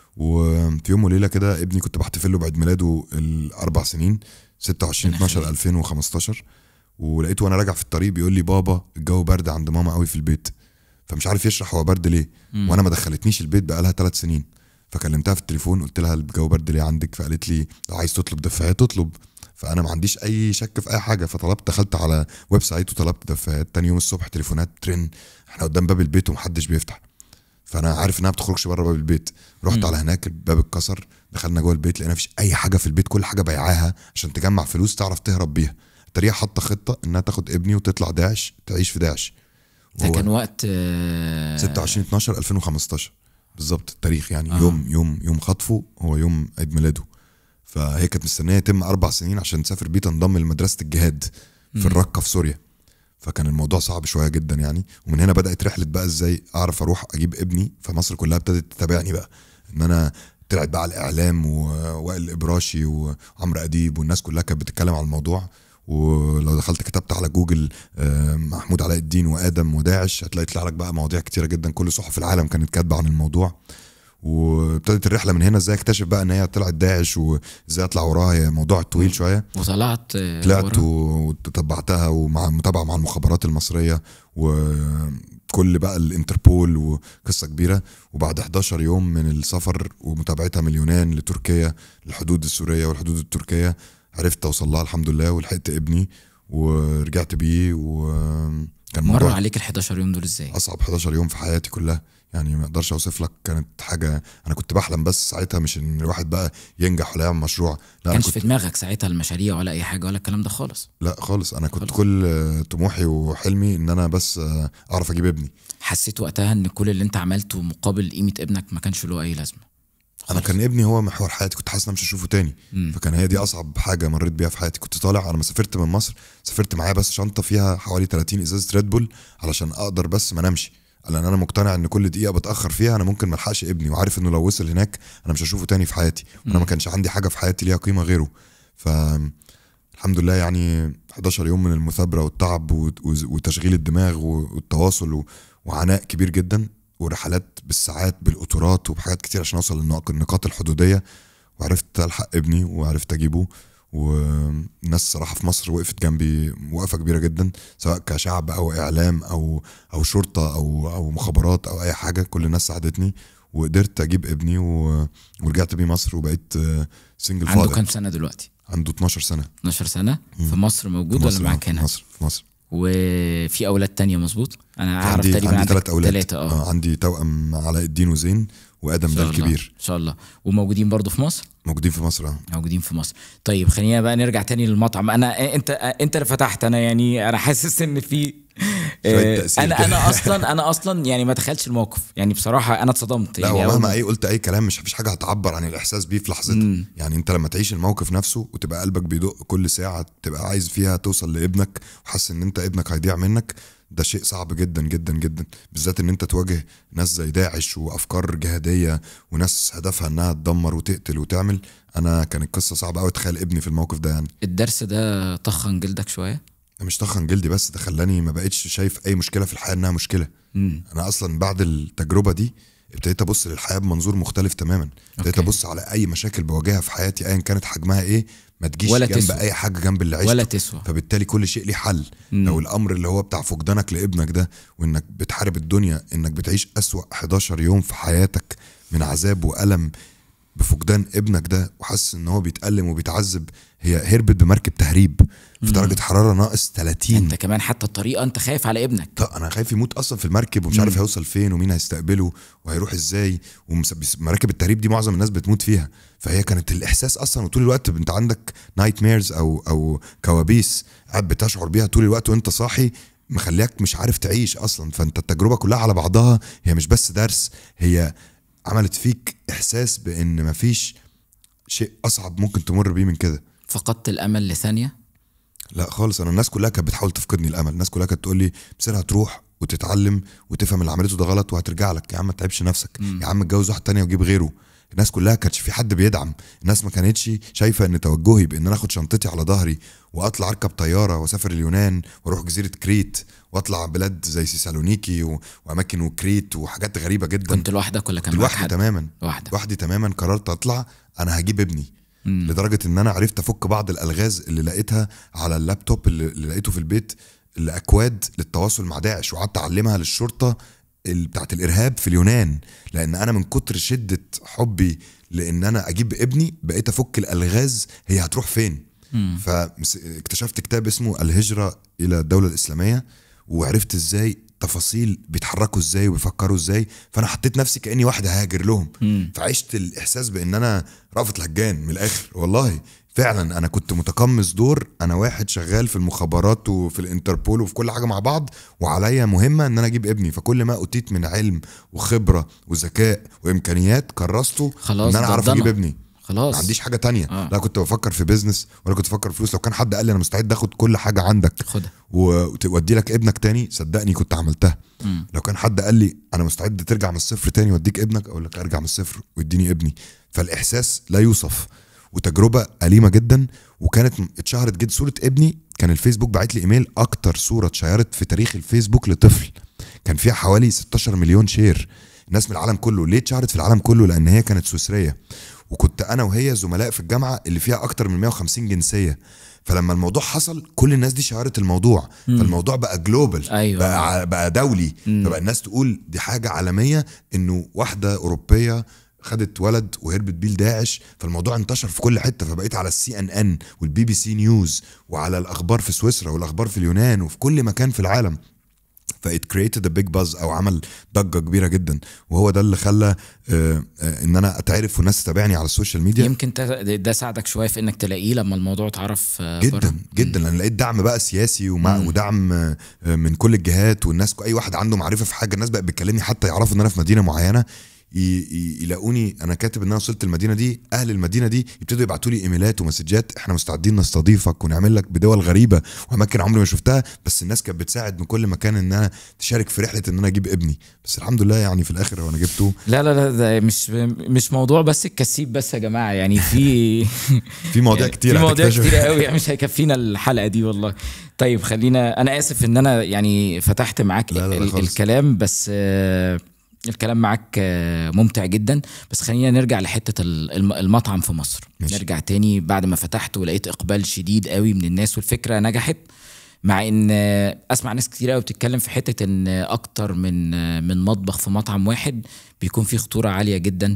Speaker 1: وفي يوم وليله كده ابني كنت بحتفل له بعيد ميلاده الاربع سنين 26 12 2015 ولقيته وانا راجع في الطريق بيقول لي بابا الجو برد عند ماما قوي في البيت فمش عارف يشرح هو برد ليه وانا ما دخلتنيش البيت بقالها ثلاث سنين فكلمتها في التليفون قلت لها الجو برد ليه عندك فقالت لي لو عايز تطلب دفايات تطلب فانا ما عنديش اي شك في اي حاجه فطلبت دخلت على ويب سايت وطلبت دفايات تاني يوم الصبح تليفونات ترن احنا قدام باب البيت ومحدش بيفتح فانا عارف انها ما بتخرجش بره باب البيت رحت على هناك الباب اتكسر دخلنا جوه البيت لقينا مفيش اي حاجه في البيت كل حاجه بيعاها عشان تجمع فلوس تعرف تهرب بيها الطريقه حاطه خطه انها تاخد ابني وتطلع داعش تعيش في داعش
Speaker 2: ده
Speaker 1: وهو
Speaker 2: كان وقت آه،
Speaker 1: 26 12 2015 بالظبط التاريخ يعني
Speaker 2: آه.
Speaker 1: آه. يوم يوم يوم خطفه هو يوم عيد ميلاده فهي كانت مستنيه يتم اربع سنين عشان تسافر بيه تنضم لمدرسه الجهاد في الرقه في سوريا فكان الموضوع صعب شويه جدا يعني ومن هنا بدات رحله بقى ازاي اعرف اروح اجيب ابني فمصر كلها ابتدت تتابعني بقى ان انا طلعت بقى على الاعلام ووائل الابراشي وعمرو اديب والناس كلها كانت بتتكلم على الموضوع ولو دخلت كتبت على جوجل آه، محمود علاء الدين وادم وداعش هتلاقي يطلع لك بقى مواضيع كتيره جدا كل صحف العالم كانت كاتبه عن الموضوع وابتدت الرحله من هنا ازاي اكتشف بقى ان هي طلعت داعش وازاي اطلع وراها هي موضوع طويل شويه
Speaker 2: وطلعت آه،
Speaker 1: طلعت
Speaker 2: ورا.
Speaker 1: وتتبعتها ومع متابعه مع المخابرات المصريه وكل بقى الانتربول وقصه كبيره وبعد 11 يوم من السفر ومتابعتها من اليونان لتركيا الحدود السوريه والحدود التركيه عرفت اوصل لها الحمد لله ولحقت ابني ورجعت بيه وكان
Speaker 2: مر
Speaker 1: موضوع
Speaker 2: عليك ال 11 يوم دول ازاي؟
Speaker 1: اصعب 11 يوم في حياتي كلها يعني ما اقدرش اوصف لك كانت حاجه انا كنت بحلم بس ساعتها مش ان الواحد بقى ينجح ولا يعمل مشروع لا انا
Speaker 2: كانش
Speaker 1: كنت
Speaker 2: في دماغك ساعتها المشاريع ولا اي حاجه ولا الكلام ده خالص
Speaker 1: لا خالص انا كنت
Speaker 2: خالص.
Speaker 1: كل آه، طموحي وحلمي ان انا بس آه، اعرف اجيب ابني
Speaker 2: حسيت وقتها ان كل اللي انت عملته مقابل قيمه ابنك ما كانش له اي لازمه
Speaker 1: انا كان ابني هو محور حياتي كنت حاسس ان أنا مش هشوفه تاني فكان هي دي اصعب حاجه مريت بيها في حياتي كنت طالع انا ما سافرت من مصر سافرت معايا بس شنطه فيها حوالي 30 ازازه ريد بول علشان اقدر بس ما انامش لان انا مقتنع ان كل دقيقه بتاخر فيها انا ممكن ما الحقش ابني وعارف انه لو وصل هناك انا مش هشوفه تاني في حياتي وانا ما كانش عندي حاجه في حياتي ليها قيمه غيره ف الحمد لله يعني 11 يوم من المثابره والتعب وت- وز- وتشغيل الدماغ والتواصل و- وعناء كبير جدا ورحلات بالساعات بالقطارات وبحاجات كتير عشان اوصل للنق- النقاط الحدوديه وعرفت الحق ابني وعرفت اجيبه والناس صراحه في مصر وقفت جنبي وقفه كبيره جدا سواء كشعب او اعلام او او شرطه او او مخابرات او اي حاجه كل الناس ساعدتني وقدرت اجيب ابني و... ورجعت بيه مصر وبقيت سنجل
Speaker 2: عنده
Speaker 1: فاذر
Speaker 2: كام سنه دلوقتي
Speaker 1: عنده 12 سنه
Speaker 2: 12 سنه في مصر موجود
Speaker 1: في
Speaker 2: ولا
Speaker 1: مصر
Speaker 2: معاك
Speaker 1: آه،
Speaker 2: هنا
Speaker 1: في مصر في مصر
Speaker 2: وفي اولاد تانية مظبوط انا اعرف
Speaker 1: عندي
Speaker 2: تقريبا
Speaker 1: عندي
Speaker 2: عندك
Speaker 1: ثلاث اولاد
Speaker 2: ثلاثه اه
Speaker 1: آه عندي توأم علاء الدين وزين وادم
Speaker 2: إن
Speaker 1: ده
Speaker 2: شاء الله.
Speaker 1: الكبير
Speaker 2: ان شاء الله وموجودين برضو في مصر
Speaker 1: موجودين في مصر آه.
Speaker 2: موجودين في مصر طيب خلينا بقى نرجع تاني للمطعم انا انت انت اللي فتحت انا يعني انا حاسس ان في
Speaker 1: شوية
Speaker 2: آه،
Speaker 1: تأثير
Speaker 2: انا
Speaker 1: كده.
Speaker 2: انا اصلا انا اصلا يعني ما تخيلش الموقف يعني بصراحه انا اتصدمت
Speaker 1: لا
Speaker 2: يعني
Speaker 1: هو
Speaker 2: أول
Speaker 1: مهما
Speaker 2: ما-
Speaker 1: اي قلت اي كلام مش مفيش حاجه هتعبر عن الاحساس بيه في لحظتها يعني انت لما تعيش الموقف نفسه وتبقى قلبك بيدق كل ساعه تبقى عايز فيها توصل لابنك وحاسس ان انت ابنك هيضيع منك ده شيء صعب جدا جدا جدا بالذات ان انت تواجه ناس زي داعش وافكار جهاديه وناس هدفها انها تدمر وتقتل وتعمل انا كانت قصه صعبه قوي تخيل ابني في الموقف ده يعني
Speaker 2: الدرس ده طخن جلدك شويه
Speaker 1: مش طخن جلدي بس ده خلاني ما بقتش شايف اي مشكله في الحياه انها مشكله
Speaker 2: مم.
Speaker 1: انا اصلا بعد التجربه دي ابتديت ابص للحياه بمنظور مختلف تماما ابتديت
Speaker 2: أوكي.
Speaker 1: ابص على اي مشاكل بواجهها في حياتي ايا كانت حجمها ايه ما تجيش
Speaker 2: ولا
Speaker 1: جنب
Speaker 2: تسوى.
Speaker 1: اي حاجه جنب اللي عشته
Speaker 2: ولا تسوى
Speaker 1: فبالتالي كل شيء ليه حل
Speaker 2: مم.
Speaker 1: لو الامر اللي هو بتاع فقدانك لابنك ده وانك بتحارب الدنيا انك بتعيش اسوأ 11 يوم في حياتك من عذاب والم بفقدان ابنك ده وحاسس ان هو بيتألم وبيتعذب هي هربت بمركب تهريب في درجه حراره ناقص 30
Speaker 2: انت كمان حتى الطريقه انت خايف على ابنك
Speaker 1: طب انا خايف يموت اصلا في المركب ومش عارف هيوصل فين ومين هيستقبله وهيروح ازاي ومراكب التهريب دي معظم الناس بتموت فيها فهي كانت الاحساس اصلا وطول الوقت انت عندك نايت ميرز او او كوابيس قاعد بتشعر بيها طول الوقت وانت صاحي مخليك مش عارف تعيش اصلا فانت التجربه كلها على بعضها هي مش بس درس هي عملت فيك احساس بان مفيش شيء اصعب ممكن تمر بيه من كده
Speaker 2: فقدت الامل لثانيه
Speaker 1: لا خالص انا الناس كلها كانت بتحاول تفقدني الامل الناس كلها كانت تقول لي مصير هتروح وتتعلم وتفهم اللي عملته ده غلط وهترجع لك يا عم ما تتعبش نفسك يا عم اتجوز واحد تانية وجيب غيره الناس كلها كانتش في حد بيدعم الناس ما كانتش شايفه ان توجهي بان انا اخد شنطتي على ظهري واطلع اركب طياره واسافر اليونان واروح جزيره كريت واطلع بلاد زي سيسالونيكي و... واماكن وكريت وحاجات غريبه جدا
Speaker 2: كنت لوحدك ولا كان معاك
Speaker 1: لوحدي
Speaker 2: حد
Speaker 1: تماما
Speaker 2: لوحدك
Speaker 1: لوحدي تماما قررت اطلع انا هجيب ابني
Speaker 2: مم.
Speaker 1: لدرجه ان انا عرفت افك بعض الالغاز اللي لقيتها على اللابتوب اللي, اللي لقيته في البيت الاكواد للتواصل مع داعش وقعدت اعلمها للشرطه ال- بتاعت الارهاب في اليونان لان انا من كتر شده حبي لان انا اجيب ابني بقيت افك الالغاز هي هتروح فين
Speaker 2: مم.
Speaker 1: فاكتشفت كتاب اسمه الهجرة إلى الدولة الإسلامية وعرفت ازاي تفاصيل بيتحركوا ازاي وبيفكروا ازاي فانا حطيت نفسي كاني واحد هاجر لهم
Speaker 2: مم.
Speaker 1: فعشت الاحساس بان انا رأفت الهجان من الاخر والله فعلا انا كنت متقمص دور انا واحد شغال في المخابرات وفي الانتربول وفي كل حاجه مع بعض وعليا مهمه ان انا اجيب ابني فكل ما اوتيت من علم وخبره وذكاء وامكانيات كرسته
Speaker 2: خلاص
Speaker 1: ان انا اعرف
Speaker 2: ضدنا.
Speaker 1: اجيب ابني
Speaker 2: خلاص
Speaker 1: ما عنديش حاجه تانية
Speaker 2: آه.
Speaker 1: لا كنت بفكر في بيزنس ولا كنت بفكر في فلوس لو كان حد قال لي انا مستعد اخد كل حاجه عندك
Speaker 2: خدها
Speaker 1: وتودي لك ابنك تاني صدقني كنت عملتها
Speaker 2: مم.
Speaker 1: لو كان حد قال لي انا مستعد ترجع من الصفر تاني واديك ابنك اقول لك ارجع من الصفر واديني ابني فالاحساس لا يوصف وتجربه اليمه جدا وكانت م- اتشهرت جدا صوره ابني كان الفيسبوك باعت لي ايميل اكتر صوره اتشيرت في تاريخ الفيسبوك لطفل كان فيها حوالي 16 مليون شير الناس من العالم كله ليه اتشهرت في العالم كله لان هي كانت سويسريه وكنت انا وهي زملاء في الجامعه اللي فيها اكتر من 150 جنسيه فلما الموضوع حصل كل الناس دي شهرت الموضوع فالموضوع بقى جلوبال
Speaker 2: أيوة.
Speaker 1: بقى ع- بقى دولي فبقى الناس تقول دي حاجه عالميه انه واحده اوروبيه خدت ولد وهربت بيه لداعش فالموضوع انتشر في كل حته فبقيت على السي ان ان والبي بي سي نيوز وعلى الاخبار في سويسرا والاخبار في اليونان وفي كل مكان في العالم فإت كريتد بيج باز او عمل ضجه كبيره جدا وهو ده اللي خلى آه، آه، ان انا اتعرف والناس تتابعني على السوشيال ميديا
Speaker 2: يمكن تا- ده ساعدك شويه في انك تلاقيه لما الموضوع اتعرف آه، برا.
Speaker 1: جدا جدا لان لقيت دعم بقى سياسي ومع ودعم آه، من كل الجهات والناس اي واحد عنده معرفه في حاجه الناس بقت بتكلمني حتى يعرفوا ان انا في مدينه معينه ي- ي- يلاقوني انا كاتب ان انا وصلت المدينه دي اهل المدينه دي يبتدوا يبعتوا لي ايميلات ومسجات احنا مستعدين نستضيفك ونعمل لك بدول غريبه واماكن عمري ما شفتها بس الناس كانت بتساعد من كل مكان ان انا تشارك في رحله ان انا اجيب ابني بس الحمد لله يعني في الاخر هو انا جبته
Speaker 2: لا لا لا ده مش مش موضوع بس الكسيب بس يا جماعه يعني في
Speaker 1: في مواضيع كتير
Speaker 2: في مواضيع
Speaker 1: هتكتشف.
Speaker 2: كتير قوي مش هيكفينا الحلقه دي والله طيب خلينا انا اسف ان انا يعني فتحت معاك
Speaker 1: لا لا لا
Speaker 2: ال-
Speaker 1: خالص.
Speaker 2: الكلام بس آه، الكلام معاك آه، ممتع جدا بس خلينا نرجع لحته ال- الم- المطعم في مصر
Speaker 1: ماشي.
Speaker 2: نرجع تاني بعد ما فتحت ولقيت اقبال شديد قوي من الناس والفكره نجحت مع ان آه، اسمع ناس كتير قوي بتتكلم في حته ان آه، اكتر من آه، من مطبخ في مطعم واحد بيكون فيه خطوره عاليه جدا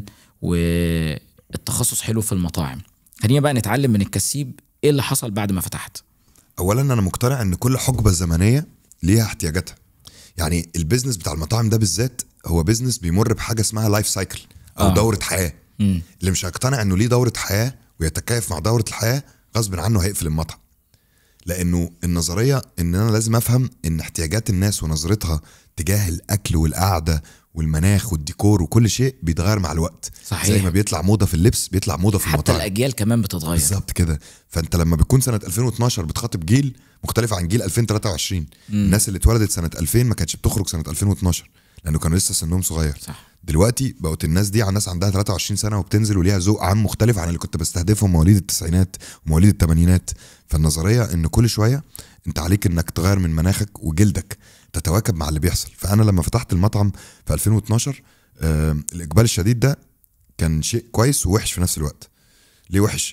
Speaker 2: والتخصص حلو في المطاعم خلينا بقى نتعلم من الكسيب ايه اللي حصل بعد ما فتحت
Speaker 1: اولا انا مقتنع ان كل حقبه زمنيه ليها احتياجاتها يعني البيزنس بتاع المطاعم ده بالذات هو بيزنس بيمر بحاجه اسمها لايف سايكل او
Speaker 2: آه.
Speaker 1: آه. دوره حياه
Speaker 2: مم.
Speaker 1: اللي مش هيقتنع انه ليه دوره حياه ويتكيف مع دوره الحياه غصب عنه هيقفل المطعم لانه النظريه ان انا لازم افهم ان احتياجات الناس ونظرتها تجاه الاكل والقعده والمناخ والديكور وكل شيء بيتغير مع الوقت
Speaker 2: صحيح.
Speaker 1: زي ما بيطلع موضه في اللبس بيطلع موضه في
Speaker 2: حتى
Speaker 1: المطاعم
Speaker 2: الاجيال كمان بتتغير
Speaker 1: بالظبط كده فانت لما بتكون سنه 2012 بتخاطب جيل مختلف عن جيل 2023 الناس اللي اتولدت سنه 2000 ما كانتش بتخرج سنه 2012 لانه كانوا لسه سنهم صغير
Speaker 2: صح
Speaker 1: دلوقتي بقت الناس دي على ناس عندها 23 سنه وبتنزل وليها ذوق عام مختلف عن اللي كنت بستهدفهم مواليد التسعينات ومواليد الثمانينات فالنظريه ان كل شويه انت عليك انك تغير من مناخك وجلدك تتواكب مع اللي بيحصل فانا لما فتحت المطعم في 2012 آه الاقبال الشديد ده كان شيء كويس ووحش في نفس الوقت ليه وحش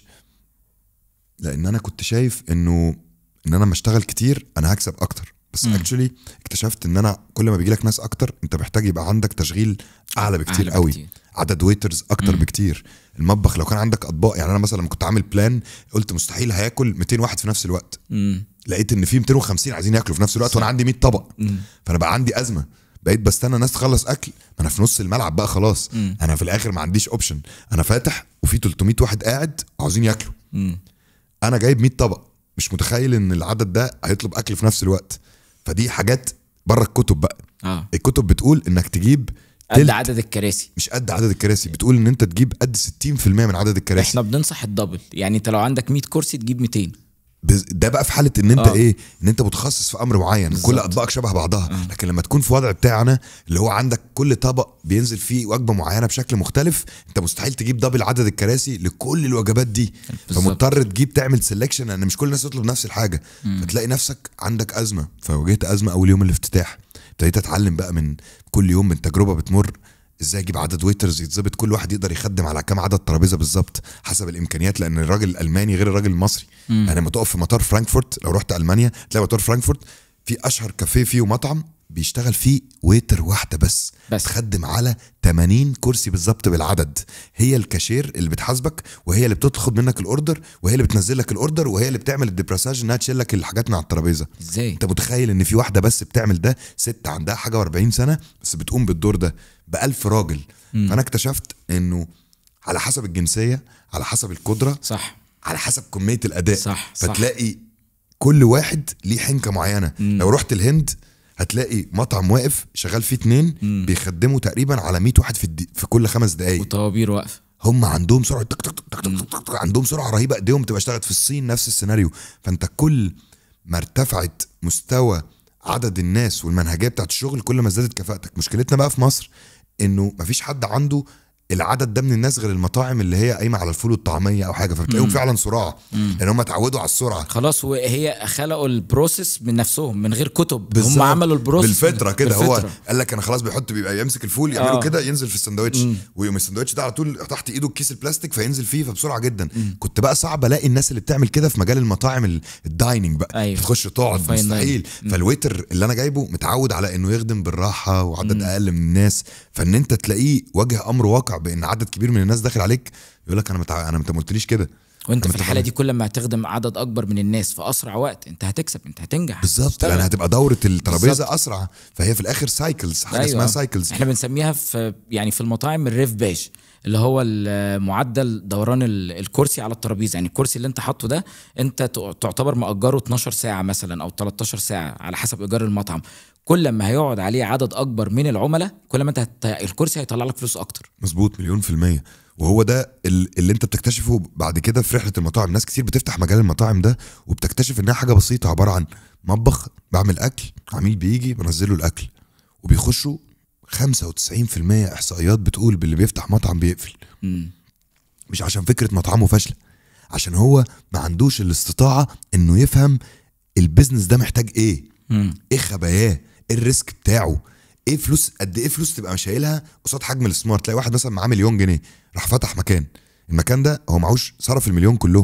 Speaker 1: لان انا كنت شايف انه ان انا لما اشتغل كتير انا هكسب اكتر بس
Speaker 2: مم.
Speaker 1: اكشولي اكتشفت ان انا كل ما بيجي لك ناس اكتر انت محتاج يبقى عندك تشغيل اعلى بكتير
Speaker 2: أعلى
Speaker 1: قوي
Speaker 2: بكتير.
Speaker 1: عدد ويترز اكتر
Speaker 2: مم.
Speaker 1: بكتير المطبخ لو كان عندك اطباق يعني انا مثلا لما كنت عامل بلان قلت مستحيل هياكل 200 واحد في نفس الوقت
Speaker 2: مم.
Speaker 1: لقيت ان في 250 عايزين ياكلوا في نفس الوقت وانا عندي 100 طبق
Speaker 2: مم.
Speaker 1: فانا بقى عندي ازمه بقيت بستنى الناس تخلص اكل ما انا في نص الملعب بقى خلاص
Speaker 2: مم.
Speaker 1: انا في الاخر ما عنديش اوبشن انا فاتح وفي 300 واحد قاعد عاوزين ياكلوا
Speaker 2: مم.
Speaker 1: انا جايب 100 طبق مش متخيل ان العدد ده هيطلب اكل في نفس الوقت فدي حاجات بره الكتب بقى
Speaker 2: اه
Speaker 1: الكتب بتقول انك تجيب
Speaker 2: قد
Speaker 1: تلت
Speaker 2: عدد الكراسي
Speaker 1: مش قد عدد الكراسي بتقول ان انت تجيب قد 60% من عدد الكراسي
Speaker 2: احنا بننصح الدبل يعني انت لو عندك 100 كرسي تجيب 200
Speaker 1: بز- ده بقى في حاله ان انت
Speaker 2: آه.
Speaker 1: ايه ان انت متخصص في امر معين
Speaker 2: بالظبط.
Speaker 1: كل اطباقك شبه بعضها لكن لما تكون في وضع بتاعنا اللي هو عندك كل طبق بينزل فيه وجبه معينه بشكل مختلف انت مستحيل تجيب دبل عدد الكراسي لكل الوجبات دي
Speaker 2: بالظبط.
Speaker 1: فمضطر تجيب تعمل سelection لان مش كل الناس تطلب نفس الحاجه فتلاقي نفسك عندك ازمه فواجهت ازمه اول يوم الافتتاح ابتديت اتعلم بقى من كل يوم من تجربه بتمر ازاي اجيب عدد ويترز يتظبط كل واحد يقدر يخدم على كام عدد ترابيزه بالظبط حسب الامكانيات لان الراجل الالماني غير الراجل المصري يعني لما تقف في مطار فرانكفورت لو رحت المانيا تلاقي مطار فرانكفورت في اشهر كافيه فيه ومطعم بيشتغل فيه ويتر واحده بس
Speaker 2: بس.
Speaker 1: تخدم على 80 كرسي بالظبط بالعدد هي الكاشير اللي بتحاسبك وهي اللي بتاخد منك الاوردر وهي اللي بتنزل لك الاوردر وهي اللي بتعمل الدبراساج انها تشيل لك الحاجات من على الترابيزه
Speaker 2: ازاي
Speaker 1: انت متخيل ان في واحده بس بتعمل ده ست عندها حاجه و40 سنه بس بتقوم بالدور ده بألف راجل فانا اكتشفت انه على حسب الجنسيه على حسب القدره
Speaker 2: صح
Speaker 1: على حسب كميه الاداء
Speaker 2: صح، صح.
Speaker 1: فتلاقي كل واحد ليه حنكه معينه لو رحت الهند هتلاقي مطعم واقف شغال فيه اتنين بيخدموا تقريبا على 100 واحد في, الدي... في كل خمس دقايق
Speaker 2: وطوابير واقفه
Speaker 1: هم عندهم سرعه تك تك تك تك تك تك تك عندهم سرعه رهيبه ايديهم تبقى اشتغلت في الصين نفس السيناريو فانت كل ما ارتفعت مستوى عدد الناس والمنهجيه بتاعت الشغل كل ما ازدادت كفاءتك مشكلتنا بقى في مصر انه مفيش حد عنده العدد ده من الناس غير المطاعم اللي هي قايمه على الفول والطعميه او حاجه فبتلاقيهم فعلا صراع لان هم اتعودوا على السرعه
Speaker 2: خلاص وهي خلقوا البروسيس من نفسهم من غير كتب هم
Speaker 1: بالظبط.
Speaker 2: عملوا البروسيس
Speaker 1: بالفطره كده هو
Speaker 2: بالفطرة.
Speaker 1: قال لك انا خلاص بيحط بيبقى يمسك الفول يعمله
Speaker 2: آه.
Speaker 1: كده ينزل في السندوتش ويقوم السندوتش ده على طول تحت ايده كيس البلاستيك فينزل فيه فبسرعه جدا كنت بقى صعب الاقي الناس اللي بتعمل كده في مجال المطاعم ال- الدايننج بقى
Speaker 2: أيوة.
Speaker 1: تخش تقعد
Speaker 2: الفاين
Speaker 1: مستحيل فالويتر اللي انا جايبه متعود على انه يخدم بالراحه وعدد اقل من الناس فان انت تلاقيه واجه امر واقع بان عدد كبير من الناس داخل عليك يقول لك انا متع... انا انت ما قلتليش كده
Speaker 2: وانت
Speaker 1: أنا
Speaker 2: في الحاله
Speaker 1: متخيل.
Speaker 2: دي كل ما هتخدم عدد اكبر من الناس في اسرع وقت انت هتكسب انت هتنجح
Speaker 1: بالظبط
Speaker 2: هتشتغل.
Speaker 1: لان هتبقى دوره الترابيزه
Speaker 2: بالظبط.
Speaker 1: اسرع فهي في الاخر سايكلز حاجه
Speaker 2: أيوة.
Speaker 1: اسمها سايكلز
Speaker 2: احنا بنسميها في يعني في المطاعم الريف باج اللي هو ال- معدل دوران ال- الكرسي على الترابيزه يعني الكرسي اللي انت حاطه ده انت ت- تعتبر مأجره 12 ساعه مثلا او 13 ساعه على حسب ايجار المطعم كل ما هيقعد عليه عدد اكبر من العملاء كل ما انت هت... الكرسي هيطلع لك فلوس اكتر
Speaker 1: مظبوط مليون في المية وهو ده ال- اللي انت بتكتشفه بعد كده في رحلة المطاعم ناس كتير بتفتح مجال المطاعم ده وبتكتشف انها حاجة بسيطة عبارة عن مطبخ بعمل اكل عميل بيجي بنزله الاكل وبيخشوا 95% احصائيات بتقول باللي بيفتح مطعم بيقفل
Speaker 2: مم.
Speaker 1: مش عشان فكرة مطعمه فاشلة عشان هو ما عندوش الاستطاعة انه يفهم البيزنس ده محتاج ايه
Speaker 2: مم.
Speaker 1: ايه خباياه ايه الريسك بتاعه ايه فلوس قد ايه فلوس تبقى شايلها قصاد حجم الاستثمار تلاقي واحد مثلا معاه مليون جنيه راح فتح مكان المكان ده هو معهوش صرف المليون كلهم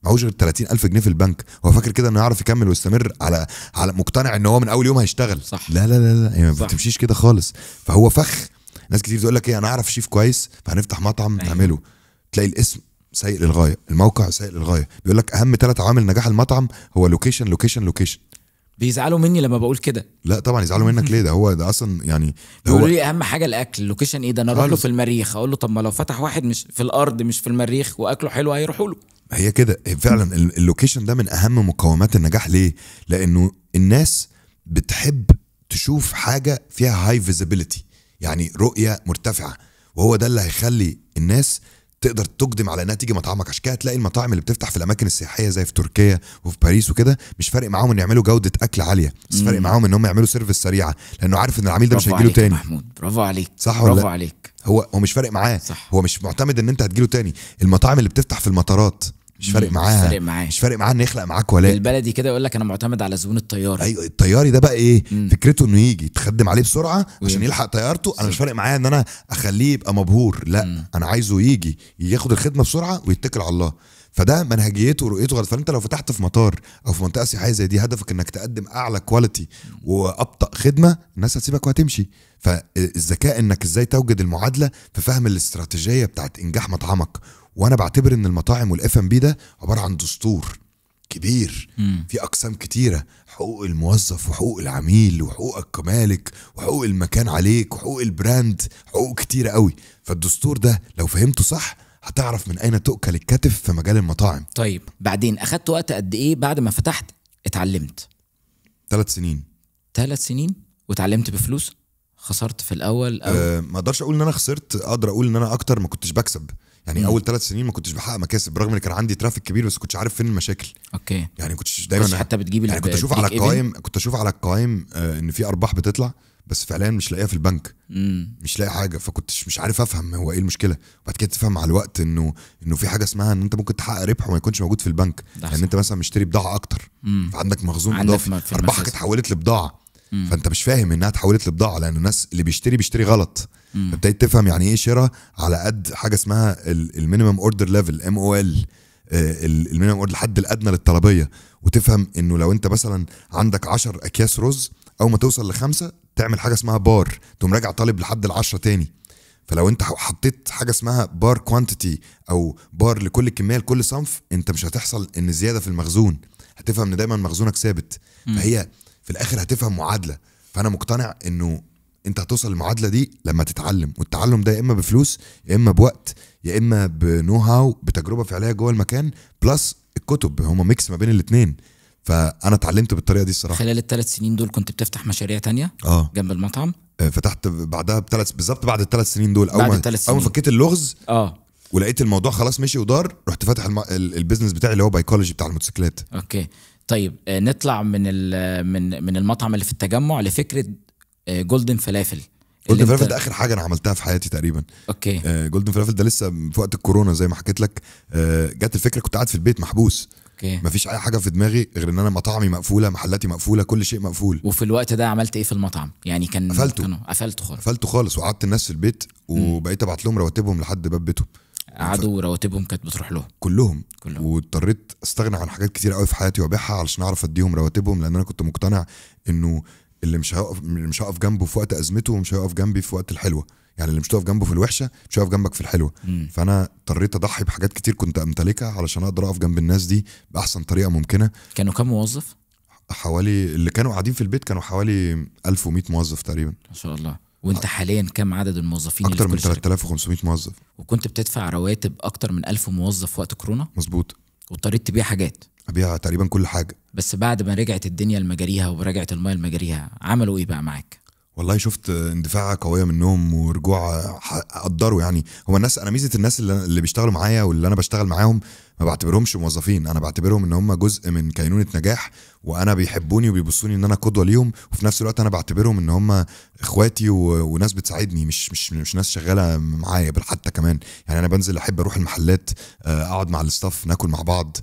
Speaker 1: معهوش غير 30 الف جنيه في البنك هو فاكر كده انه يعرف يكمل ويستمر على على مقتنع ان هو من اول يوم هيشتغل
Speaker 2: صح.
Speaker 1: لا لا لا لا هي ما
Speaker 2: صح.
Speaker 1: بتمشيش كده خالص فهو فخ ناس كتير تقول لك ايه انا اعرف شيف كويس فهنفتح مطعم
Speaker 2: أيوة.
Speaker 1: نعمله تلاقي الاسم سيء للغايه الموقع سيء للغايه بيقول لك اهم ثلاث عوامل نجاح المطعم هو لوكيشن لوكيشن لوكيشن
Speaker 2: بيزعلوا مني لما بقول كده
Speaker 1: لا طبعا يزعلوا منك ليه ده هو ده اصلا يعني ده
Speaker 2: بيقولوا
Speaker 1: هو
Speaker 2: لي اهم حاجه الاكل اللوكيشن ايه ده انا اروح له
Speaker 1: خالص.
Speaker 2: في المريخ اقول له طب ما لو فتح واحد مش في الارض مش في المريخ واكله حلو هيروحوا له
Speaker 1: هي كده هي فعلا ال- اللوكيشن ده من اهم مقومات النجاح ليه لانه الناس بتحب تشوف حاجه فيها هاي فيزيبيليتي يعني رؤيه مرتفعه وهو ده اللي هيخلي الناس تقدر تقدم على انها تيجي مطعمك عشان كده هتلاقي المطاعم اللي بتفتح في الاماكن السياحيه زي في تركيا وفي باريس وكده مش فارق معاهم ان يعملوا جوده اكل عاليه بس فارق معاهم ان هم يعملوا سيرفيس سريعه لانه عارف ان العميل ده مش
Speaker 2: برافو
Speaker 1: هيجيله
Speaker 2: عليك يا
Speaker 1: تاني
Speaker 2: محمود برافو عليك
Speaker 1: صح ولا
Speaker 2: برافو
Speaker 1: لا؟
Speaker 2: عليك
Speaker 1: هو هو مش فارق معاه
Speaker 2: صح.
Speaker 1: هو مش معتمد ان انت هتجيله تاني المطاعم اللي بتفتح في المطارات مش فارق
Speaker 2: مم،
Speaker 1: معاها
Speaker 2: مش فارق معاه.
Speaker 1: مش فارق معاه ان يخلق معاك ولاء
Speaker 2: بالبلدي كده يقول لك انا معتمد على زبون الطياره
Speaker 1: ايوه الطياري ده بقى ايه فكرته انه يجي تخدم عليه بسرعه عشان
Speaker 2: ويمشي.
Speaker 1: يلحق طيارته انا مش فارق معايا ان انا اخليه يبقى مبهور لا انا عايزه يجي ياخد الخدمه بسرعه ويتكل على الله فده منهجيته ورؤيته غلط فانت لو فتحت في مطار او في منطقه سياحيه زي دي هدفك انك تقدم اعلى كواليتي وابطا خدمه الناس هتسيبك وهتمشي فالذكاء انك ازاي توجد المعادله في فهم الاستراتيجيه بتاعت انجاح مطعمك وانا بعتبر ان المطاعم والاف ام بي ده عباره عن دستور كبير في اقسام كتيره حقوق الموظف وحقوق العميل وحقوقك كمالك وحقوق المكان عليك وحقوق البراند حقوق كتيره قوي فالدستور ده لو فهمته صح هتعرف من اين تؤكل الكتف في مجال المطاعم
Speaker 2: طيب بعدين اخدت وقت قد ايه بعد ما فتحت اتعلمت
Speaker 1: ثلاث سنين
Speaker 2: ثلاث سنين واتعلمت بفلوس خسرت في الاول او
Speaker 1: أه ما اقدرش اقول ان انا خسرت اقدر اقول ان انا اكتر ما كنتش بكسب يعني
Speaker 2: مم.
Speaker 1: اول ثلاث سنين ما كنتش بحقق مكاسب برغم ان كان عندي ترافيك كبير بس كنتش عارف فين المشاكل
Speaker 2: اوكي
Speaker 1: يعني ما كنتش
Speaker 2: بس
Speaker 1: دايما
Speaker 2: حتى بتجيب
Speaker 1: يعني
Speaker 2: الب-
Speaker 1: كنت اشوف على
Speaker 2: break even؟
Speaker 1: القوائم كنت اشوف على القوائم آه ان في ارباح بتطلع بس فعليا مش لاقيها في البنك
Speaker 2: مم.
Speaker 1: مش لاقي حاجه فكنتش مش عارف افهم هو ايه المشكله وبعد كده تفهم مع الوقت انه انه في حاجه اسمها ان انت ممكن تحقق ربح وما يكونش موجود في البنك
Speaker 2: ده
Speaker 1: لان
Speaker 2: صح.
Speaker 1: انت مثلا مشتري بضاعه اكتر
Speaker 2: مم.
Speaker 1: فعندك مخزون
Speaker 2: عندك
Speaker 1: اضافي
Speaker 2: م- في
Speaker 1: ارباحك
Speaker 2: المخازن.
Speaker 1: اتحولت لبضاعه فانت مش فاهم انها اتحولت لبضاعه لان الناس اللي بيشتري بيشتري غلط فابتديت تفهم يعني ايه شراء على قد حاجه اسمها المينيمم اوردر ليفل ام او ال المينيمم اوردر الحد الادنى للطلبيه وتفهم انه لو انت مثلا عندك 10 اكياس رز اول ما توصل لخمسه تعمل حاجه اسمها بار تقوم راجع طالب لحد العشرة تاني فلو انت حطيت حاجه اسمها بار كوانتيتي او بار لكل كميه لكل صنف انت مش هتحصل ان زياده في المخزون هتفهم ان دايما مخزونك ثابت فهي في الاخر هتفهم معادله فانا مقتنع انه انت هتوصل للمعادله دي لما تتعلم والتعلم ده يا اما بفلوس يا اما بوقت يا اما بنو هاو بتجربه فعليه جوه المكان بلس الكتب هما ميكس ما بين الاثنين فانا اتعلمت بالطريقه دي الصراحه
Speaker 2: خلال الثلاث سنين دول كنت بتفتح مشاريع تانية
Speaker 1: اه
Speaker 2: جنب المطعم
Speaker 1: آه، فتحت بعدها بثلاث بالظبط بعد الثلاث سنين دول اول
Speaker 2: بعد
Speaker 1: ما
Speaker 2: الثلاث
Speaker 1: اول ما
Speaker 2: سنين.
Speaker 1: فكيت اللغز
Speaker 2: اه
Speaker 1: ولقيت الموضوع خلاص مشي ودار رحت فاتح الم... ال- البيزنس بتاعي اللي هو بايكولوجي بتاع الموتوسيكلات
Speaker 2: اوكي طيب آه، نطلع من ال- من من المطعم اللي في التجمع لفكره آه، جولدن فلافل
Speaker 1: جولدن
Speaker 2: اللي
Speaker 1: فلافل
Speaker 2: انت-
Speaker 1: ده اخر حاجه انا عملتها في حياتي تقريبا
Speaker 2: اوكي
Speaker 1: آه، جولدن فلافل ده لسه في وقت الكورونا زي ما حكيت لك آه، جت الفكره كنت قاعد في البيت محبوس
Speaker 2: اوكي
Speaker 1: مفيش اي حاجه في دماغي غير ان انا مطاعمي مقفوله محلاتي مقفوله كل شيء مقفول
Speaker 2: وفي الوقت ده عملت ايه في المطعم يعني كان
Speaker 1: قفلته.
Speaker 2: كانوا قفلته خالص
Speaker 1: قفلته خالص وقعدت الناس في البيت وبقيت ابعت لهم رواتبهم لحد باب بيتهم
Speaker 2: قعدوا رواتبهم كانت بتروح لهم
Speaker 1: كلهم
Speaker 2: كلهم.
Speaker 1: واضطريت استغنى عن حاجات كتير قوي في حياتي وابيعها علشان اعرف اديهم رواتبهم لان انا كنت مقتنع انه اللي مش هيقف اللي مش هقف جنبه في وقت ازمته مش هيقف جنبي في وقت الحلوه يعني اللي مش هتقف جنبه في الوحشه مش هيقف جنبك في الحلوه
Speaker 2: مم.
Speaker 1: فانا اضطريت اضحي بحاجات كتير كنت امتلكها علشان اقدر اقف جنب الناس دي باحسن طريقه ممكنه
Speaker 2: كانوا كام موظف
Speaker 1: حوالي اللي كانوا قاعدين في البيت كانوا حوالي 1100 موظف تقريبا
Speaker 2: ما شاء الله وانت حاليا كام عدد الموظفين
Speaker 1: اكتر
Speaker 2: اللي
Speaker 1: من
Speaker 2: في كل شركه
Speaker 1: 3500 موظف
Speaker 2: وكنت بتدفع رواتب اكتر من 1000 موظف في وقت كورونا
Speaker 1: مظبوط
Speaker 2: واضطريت تبيع حاجات
Speaker 1: ابيع تقريبا كل حاجه
Speaker 2: بس بعد ما رجعت الدنيا لمجاريها ورجعت المايه لمجاريها عملوا ايه بقى معاك
Speaker 1: والله شفت اندفاع قويه منهم ورجوع ح- قدروا يعني هو الناس انا ميزه الناس اللي, اللي بيشتغلوا معايا واللي انا بشتغل معاهم ما بعتبرهمش موظفين انا بعتبرهم ان هم جزء من كينونه نجاح وانا بيحبوني وبيبصوني ان انا قدوه ليهم وفي نفس الوقت انا بعتبرهم ان هم اخواتي و... وناس بتساعدني مش مش مش ناس شغاله معايا بل حتى كمان يعني انا بنزل احب اروح المحلات آه، اقعد مع الاستاف ناكل مع بعض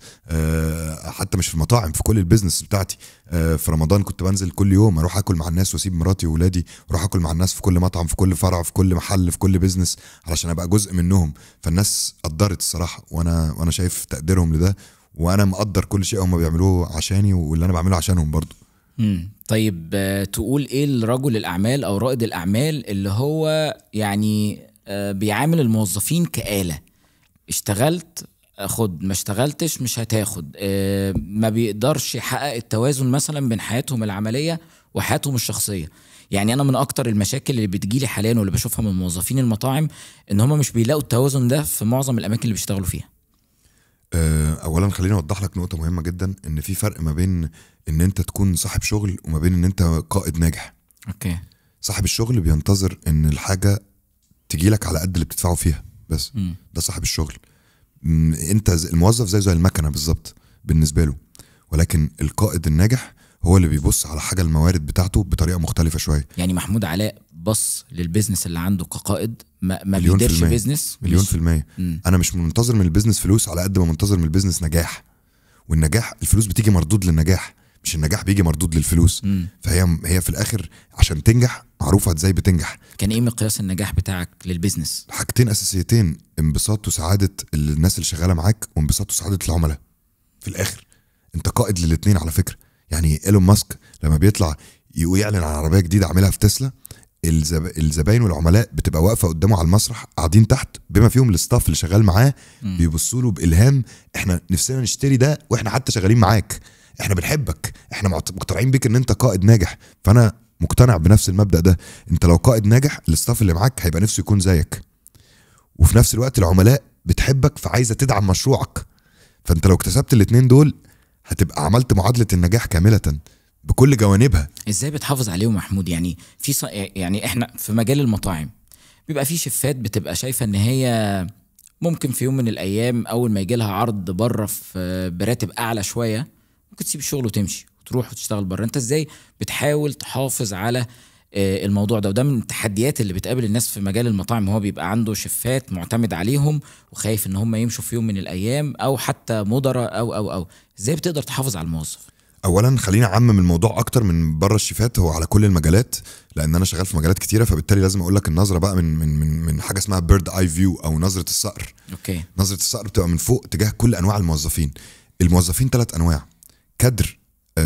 Speaker 1: آه، حتى مش في المطاعم في كل البيزنس بتاعتي آه، في رمضان كنت بنزل كل يوم اروح اكل مع الناس واسيب مراتي واولادي واروح اكل مع الناس في كل مطعم في كل فرع في كل محل في كل بيزنس علشان ابقى جزء منهم فالناس قدرت الصراحه وانا وانا شايف تقديرهم لده وانا مقدر كل شيء هم بيعملوه عشاني واللي انا بعمله عشانهم برضو
Speaker 2: مم. طيب آه، تقول ايه لرجل الاعمال او رائد الاعمال اللي هو يعني آه، بيعامل الموظفين كآلة اشتغلت خد ما اشتغلتش مش هتاخد آه، ما بيقدرش يحقق التوازن مثلا بين حياتهم العملية وحياتهم الشخصية يعني انا من اكتر المشاكل اللي بتجيلي حاليا واللي بشوفها من موظفين المطاعم ان هم مش بيلاقوا التوازن ده في معظم الاماكن اللي بيشتغلوا فيها
Speaker 1: آه، اولا خليني اوضح لك نقطه مهمه جدا ان في فرق ما بين ان انت تكون صاحب شغل وما بين ان انت قائد ناجح
Speaker 2: اوكي
Speaker 1: صاحب الشغل بينتظر ان الحاجه تجيلك على قد اللي بتدفعه فيها بس
Speaker 2: مم.
Speaker 1: ده صاحب الشغل م، انت زي- الموظف زي زي المكنه بالظبط بالنسبه له ولكن القائد الناجح هو اللي بيبص على حاجه الموارد بتاعته بطريقه مختلفه شويه
Speaker 2: يعني محمود علاء بص للبيزنس اللي عنده كقائد ما, ما
Speaker 1: مليون في
Speaker 2: بيديرش
Speaker 1: المية.
Speaker 2: بيزنس
Speaker 1: مليون
Speaker 2: مش-
Speaker 1: في المية
Speaker 2: مم.
Speaker 1: انا مش منتظر من البيزنس فلوس على قد ما منتظر من البيزنس نجاح والنجاح الفلوس بتيجي مردود للنجاح مش النجاح بيجي مردود للفلوس
Speaker 2: مم.
Speaker 1: فهي هي في الاخر عشان تنجح معروفه ازاي بتنجح
Speaker 2: كان ايه مقياس النجاح بتاعك للبيزنس
Speaker 1: حاجتين اساسيتين انبساط وسعاده الناس اللي شغاله معاك وانبساط وسعاده العملاء في الاخر انت قائد للاثنين على فكره يعني ايلون ماسك لما بيطلع يقول يعلن عن عربيه جديده عاملها في تسلا الزب... الزباين والعملاء بتبقى واقفه قدامه على المسرح قاعدين تحت بما فيهم الاستاف اللي شغال معاه بيبصوا له بالهام احنا نفسنا نشتري ده واحنا حتى شغالين معاك احنا بنحبك احنا معت- مقتنعين بيك ان انت قائد ناجح فانا مقتنع بنفس المبدا ده انت لو قائد ناجح الاستاف اللي معاك هيبقى نفسه يكون زيك وفي نفس الوقت العملاء بتحبك فعايزه تدعم مشروعك فانت لو اكتسبت الاتنين دول هتبقى عملت معادله النجاح كامله بكل جوانبها
Speaker 2: ازاي بتحافظ عليهم محمود يعني في ص... يعني احنا في مجال المطاعم بيبقى في شيفات بتبقى شايفه ان هي ممكن في يوم من الايام اول ما يجي لها عرض بره في براتب اعلى شويه ممكن تسيب الشغل وتمشي وتروح وتشتغل بره انت ازاي بتحاول تحافظ على آه، الموضوع ده وده من التحديات اللي بتقابل الناس في مجال المطاعم هو بيبقى عنده شيفات معتمد عليهم وخايف ان هم يمشوا في يوم من الايام او حتى مدراء او او او ازاي بتقدر تحافظ على الموظف
Speaker 1: اولا خلينا اعمم الموضوع اكتر من بره الشيفات هو على كل المجالات لان انا شغال في مجالات كتيره فبالتالي لازم اقول لك النظره بقى من من من, من حاجه اسمها بيرد اي فيو او نظره الصقر
Speaker 2: اوكي
Speaker 1: نظره الصقر بتبقى من فوق تجاه كل انواع الموظفين الموظفين ثلاث انواع كادر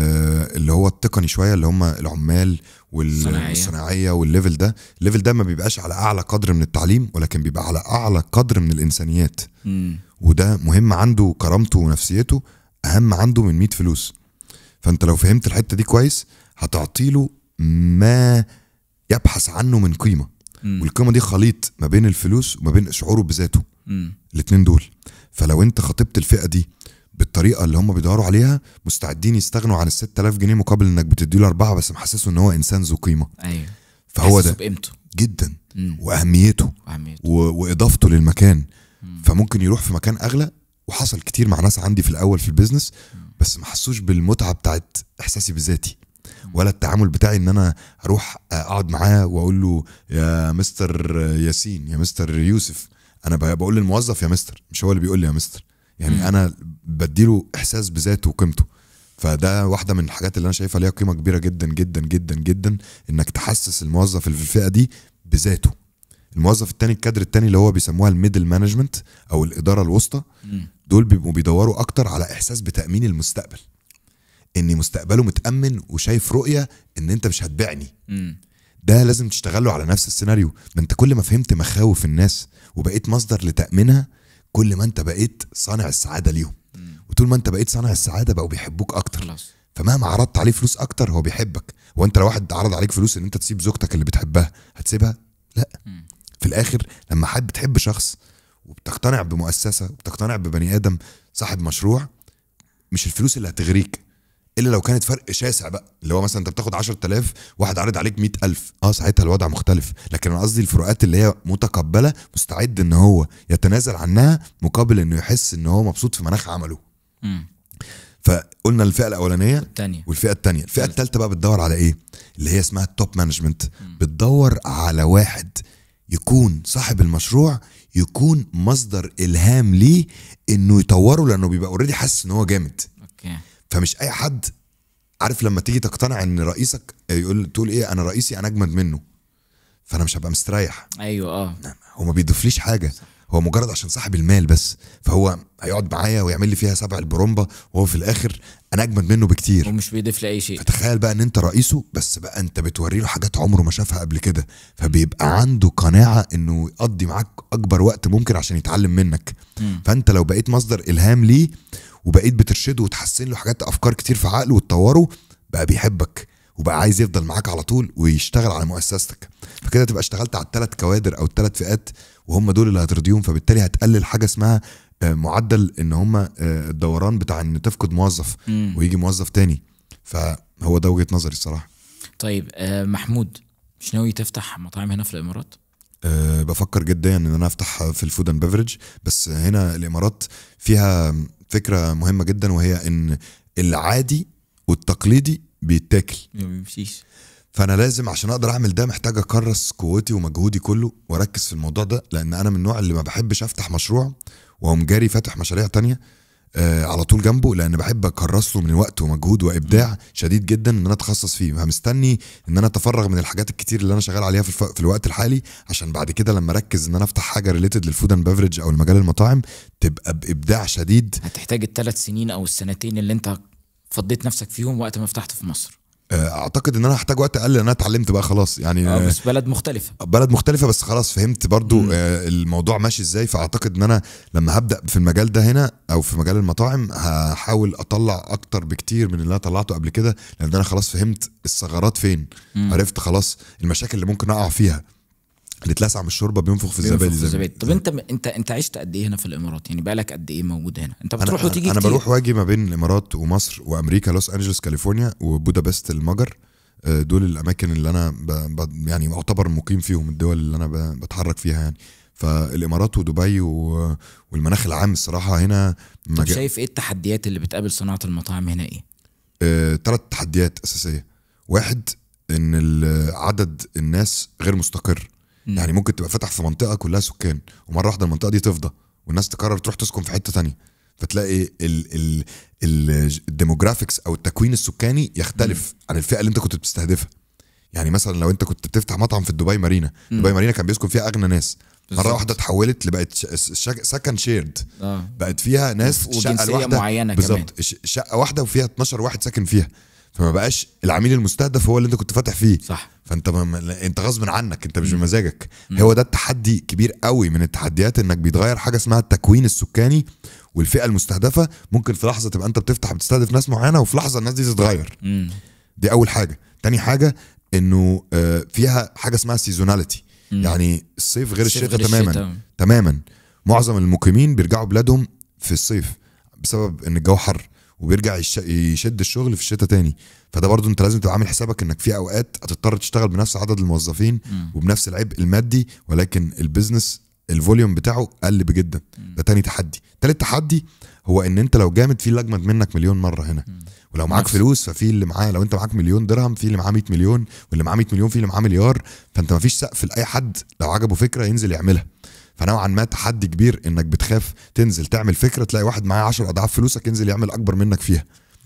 Speaker 1: آه اللي هو التقني شويه اللي هم العمال وال-
Speaker 2: صناعية.
Speaker 1: والصناعيه والليفل ده الليفل ده ما بيبقاش على اعلى قدر من التعليم ولكن بيبقى على اعلى قدر من الانسانيات
Speaker 2: امم
Speaker 1: وده مهم عنده كرامته ونفسيته اهم عنده من 100 فلوس فانت لو فهمت الحته دي كويس هتعطيله ما يبحث عنه من قيمه
Speaker 2: مم.
Speaker 1: والقيمه دي خليط ما بين الفلوس وما بين شعوره بذاته
Speaker 2: امم
Speaker 1: الاتنين دول فلو انت خاطبت الفئه دي بالطريقه اللي هم بيدوروا عليها مستعدين يستغنوا عن ال 6000 جنيه مقابل انك بتديله اربعه بس محسسه ان هو انسان ذو قيمه
Speaker 2: ايوه
Speaker 1: فهو
Speaker 2: حسسه
Speaker 1: ده
Speaker 2: بقيمته
Speaker 1: جدا
Speaker 2: مم.
Speaker 1: واهميته
Speaker 2: واهميته
Speaker 1: و... واضافته للمكان فممكن يروح في مكان اغلى وحصل كتير مع ناس عندي في الاول في البيزنس بس ما حسوش بالمتعه بتاعت احساسي بذاتي ولا التعامل بتاعي ان انا اروح اقعد معاه واقول له يا مستر ياسين يا مستر يوسف انا ب- بقول للموظف يا مستر مش هو اللي بيقول لي يا مستر يعني انا بديله احساس بذاته وقيمته فده واحده من الحاجات اللي انا شايفها ليها قيمه كبيره جدا جدا جدا جدا انك تحسس الموظف اللي في الفئه دي بذاته الموظف التاني الكادر التاني اللي هو بيسموها الميدل مانجمنت او الاداره الوسطى
Speaker 2: مم.
Speaker 1: دول بيبقوا بيدوروا اكتر على احساس بتامين المستقبل ان مستقبله متامن وشايف رؤيه ان انت مش هتبيعني
Speaker 2: امم
Speaker 1: ده لازم تشتغله على نفس السيناريو ما انت كل ما فهمت مخاوف الناس وبقيت مصدر لتامينها كل ما انت بقيت صانع السعاده ليهم وطول ما انت بقيت صانع السعاده بقوا بيحبوك اكتر
Speaker 2: خلاص
Speaker 1: فمهما عرضت عليه فلوس اكتر هو بيحبك وانت لو واحد عرض عليك فلوس ان انت تسيب زوجتك اللي بتحبها هتسيبها لا في الاخر لما حد بتحب شخص وبتقتنع بمؤسسه وبتقتنع ببني ادم صاحب مشروع مش الفلوس اللي هتغريك الا لو كانت فرق شاسع بقى اللي هو مثلا انت بتاخد 10000 واحد عارض عليك 100000 اه ساعتها الوضع مختلف لكن انا قصدي الفروقات اللي هي متقبله مستعد ان هو يتنازل عنها مقابل انه يحس ان هو مبسوط في مناخ عمله
Speaker 2: امم
Speaker 1: فقلنا الفئه الاولانيه
Speaker 2: الثانيه
Speaker 1: والفئه الثانيه الفئه الثالثه بقى بتدور على ايه اللي هي اسمها التوب مانجمنت بتدور على واحد يكون صاحب المشروع يكون مصدر الهام ليه انه يطوره لانه بيبقى اوريدي حاسس ان هو جامد
Speaker 2: اوكي
Speaker 1: فمش اي حد عارف لما تيجي تقتنع ان رئيسك يقول تقول ايه انا رئيسي انا اجمد منه فانا مش هبقى مستريح
Speaker 2: ايوه اه
Speaker 1: هو ما بيضيفليش حاجه هو مجرد عشان صاحب المال بس فهو هيقعد معايا ويعمل لي فيها سبع البرومبا وهو في الاخر انا اجمد منه بكتير
Speaker 2: ومش بيضيف لي اي شيء
Speaker 1: فتخيل بقى ان انت رئيسه بس بقى انت بتوري له حاجات عمره ما شافها قبل كده فبيبقى عنده قناعه انه يقضي معاك اكبر وقت ممكن عشان يتعلم منك
Speaker 2: مم.
Speaker 1: فانت لو بقيت مصدر الهام ليه وبقيت بترشده وتحسن له حاجات افكار كتير في عقله وتطوره بقى بيحبك وبقى عايز يفضل معاك على طول ويشتغل على مؤسستك فكده تبقى اشتغلت على الثلاث كوادر او الثلاث فئات وهم دول اللي هترضيهم فبالتالي هتقلل حاجه اسمها آه، معدل ان هم آه، الدوران بتاع ان تفقد موظف
Speaker 2: مم.
Speaker 1: ويجي موظف تاني فهو ده وجهه نظري الصراحه
Speaker 2: طيب آه محمود مش ناوي تفتح مطاعم هنا في الامارات
Speaker 1: أه بفكر جدا ان انا افتح في الفود اند بيفرج بس هنا الامارات فيها فكره مهمه جدا وهي ان العادي والتقليدي بيتاكل
Speaker 2: ما بيمشيش
Speaker 1: فانا لازم عشان اقدر اعمل ده محتاج اكرس قوتي ومجهودي كله واركز في الموضوع ده لان انا من النوع اللي ما بحبش افتح مشروع واقوم جاري فاتح مشاريع تانية آه على طول جنبه لان بحب اكرس له من وقت ومجهود وابداع شديد جدا ان انا اتخصص فيه فمستني ان انا اتفرغ من الحاجات الكتير اللي انا شغال عليها في, الف... في الوقت الحالي عشان بعد كده لما اركز ان انا افتح حاجه ريليتد للفود اند بفرج او المجال المطاعم تبقى بابداع شديد
Speaker 2: هتحتاج الثلاث سنين او السنتين اللي انت فضيت نفسك فيهم وقت ما فتحت في مصر
Speaker 1: آه اعتقد ان انا هحتاج وقت اقل لان انا اتعلمت بقى خلاص يعني
Speaker 2: اه
Speaker 1: آه
Speaker 2: بس بلد مختلفه
Speaker 1: بلد مختلفة بس خلاص فهمت برضو
Speaker 2: مم.
Speaker 1: آه الموضوع ماشي ازاي فاعتقد ان انا لما هبدأ في المجال ده هنا او في مجال المطاعم هحاول اطلع اكتر بكتير من اللي انا طلعته قبل كده لان انا خلاص فهمت الثغرات فين
Speaker 2: مم.
Speaker 1: عرفت خلاص المشاكل اللي ممكن اقع فيها اللي اتلسع من الشوربه بينفخ في
Speaker 2: بينفخ
Speaker 1: الزبادي
Speaker 2: في
Speaker 1: زي ما-
Speaker 2: الزبادي طب انت انت انت عشت قد ايه هنا في الامارات يعني بقالك قد ايه موجود هنا انت بتروح
Speaker 1: انا
Speaker 2: وتيجي
Speaker 1: انا
Speaker 2: كتير
Speaker 1: بروح واجي ما بين الامارات ومصر وامريكا لوس انجلوس كاليفورنيا وبودابست المجر آه، دول الاماكن اللي انا ب... ب... يعني اعتبر مقيم فيهم الدول اللي انا ب... بتحرك فيها يعني فالامارات ودبي و... والمناخ العام الصراحه هنا
Speaker 2: طب
Speaker 1: مجا...
Speaker 2: شايف ايه التحديات اللي بتقابل صناعه المطاعم هنا ايه
Speaker 1: ثلاث تحديات اساسيه واحد ان ال- عدد الناس غير مستقر
Speaker 2: مم.
Speaker 1: يعني ممكن تبقى فاتح في منطقه كلها سكان ومره واحده المنطقه دي تفضى والناس تقرر تروح تسكن في حته تانية فتلاقي ال ال ال الديموجرافيكس او التكوين السكاني يختلف عن الفئه اللي انت كنت بتستهدفها يعني مثلا لو انت كنت بتفتح مطعم في دبي مارينا
Speaker 2: مم.
Speaker 1: دبي مارينا كان بيسكن فيها اغنى ناس
Speaker 2: بالظبط.
Speaker 1: مره واحده اتحولت لبقت ش- ش- سكن شيرد
Speaker 2: اه
Speaker 1: بقت فيها ناس
Speaker 2: وف-
Speaker 1: شقه
Speaker 2: وجنسية
Speaker 1: واحده
Speaker 2: معينة
Speaker 1: بالظبط ش- شقه واحده وفيها 12 واحد ساكن فيها فما بقاش العميل المستهدف هو اللي انت كنت فاتح فيه
Speaker 2: صح
Speaker 1: فانت ما ما- انت غصب عنك انت مش بمزاجك هو ده التحدي كبير قوي من التحديات انك بيتغير حاجه اسمها التكوين السكاني والفئه المستهدفه ممكن في لحظه تبقى انت بتفتح بتستهدف ناس معينه وفي لحظه الناس دي تتغير
Speaker 2: امم
Speaker 1: دي اول حاجه تاني حاجه انه آه، فيها حاجه اسمها سيزوناليتي يعني الصيف غير
Speaker 2: الصيف
Speaker 1: الشتاء
Speaker 2: غير
Speaker 1: تماما
Speaker 2: الشتاء.
Speaker 1: تماما معظم المقيمين بيرجعوا بلادهم في الصيف بسبب ان الجو حر وبيرجع يش- يشد الشغل في الشتاء تاني فده برضو انت لازم تبقى عامل حسابك انك في اوقات هتضطر تشتغل بنفس عدد الموظفين وبنفس العبء المادي ولكن البيزنس الفوليوم بتاعه قل بجدا ده تاني تحدي تالت تحدي هو ان انت لو جامد في اللي اجمد منك مليون مره هنا ولو معاك
Speaker 2: نفس.
Speaker 1: فلوس ففي اللي معاه لو انت معاك مليون درهم في اللي معاه 100 مليون واللي معاه 100 مليون في اللي معاه مليار فانت مفيش سقف لاي حد لو عجبه فكره ينزل يعملها فنوعا ما تحدي كبير انك بتخاف تنزل تعمل فكره تلاقي واحد معاه 10 اضعاف فلوسك ينزل يعمل اكبر منك فيها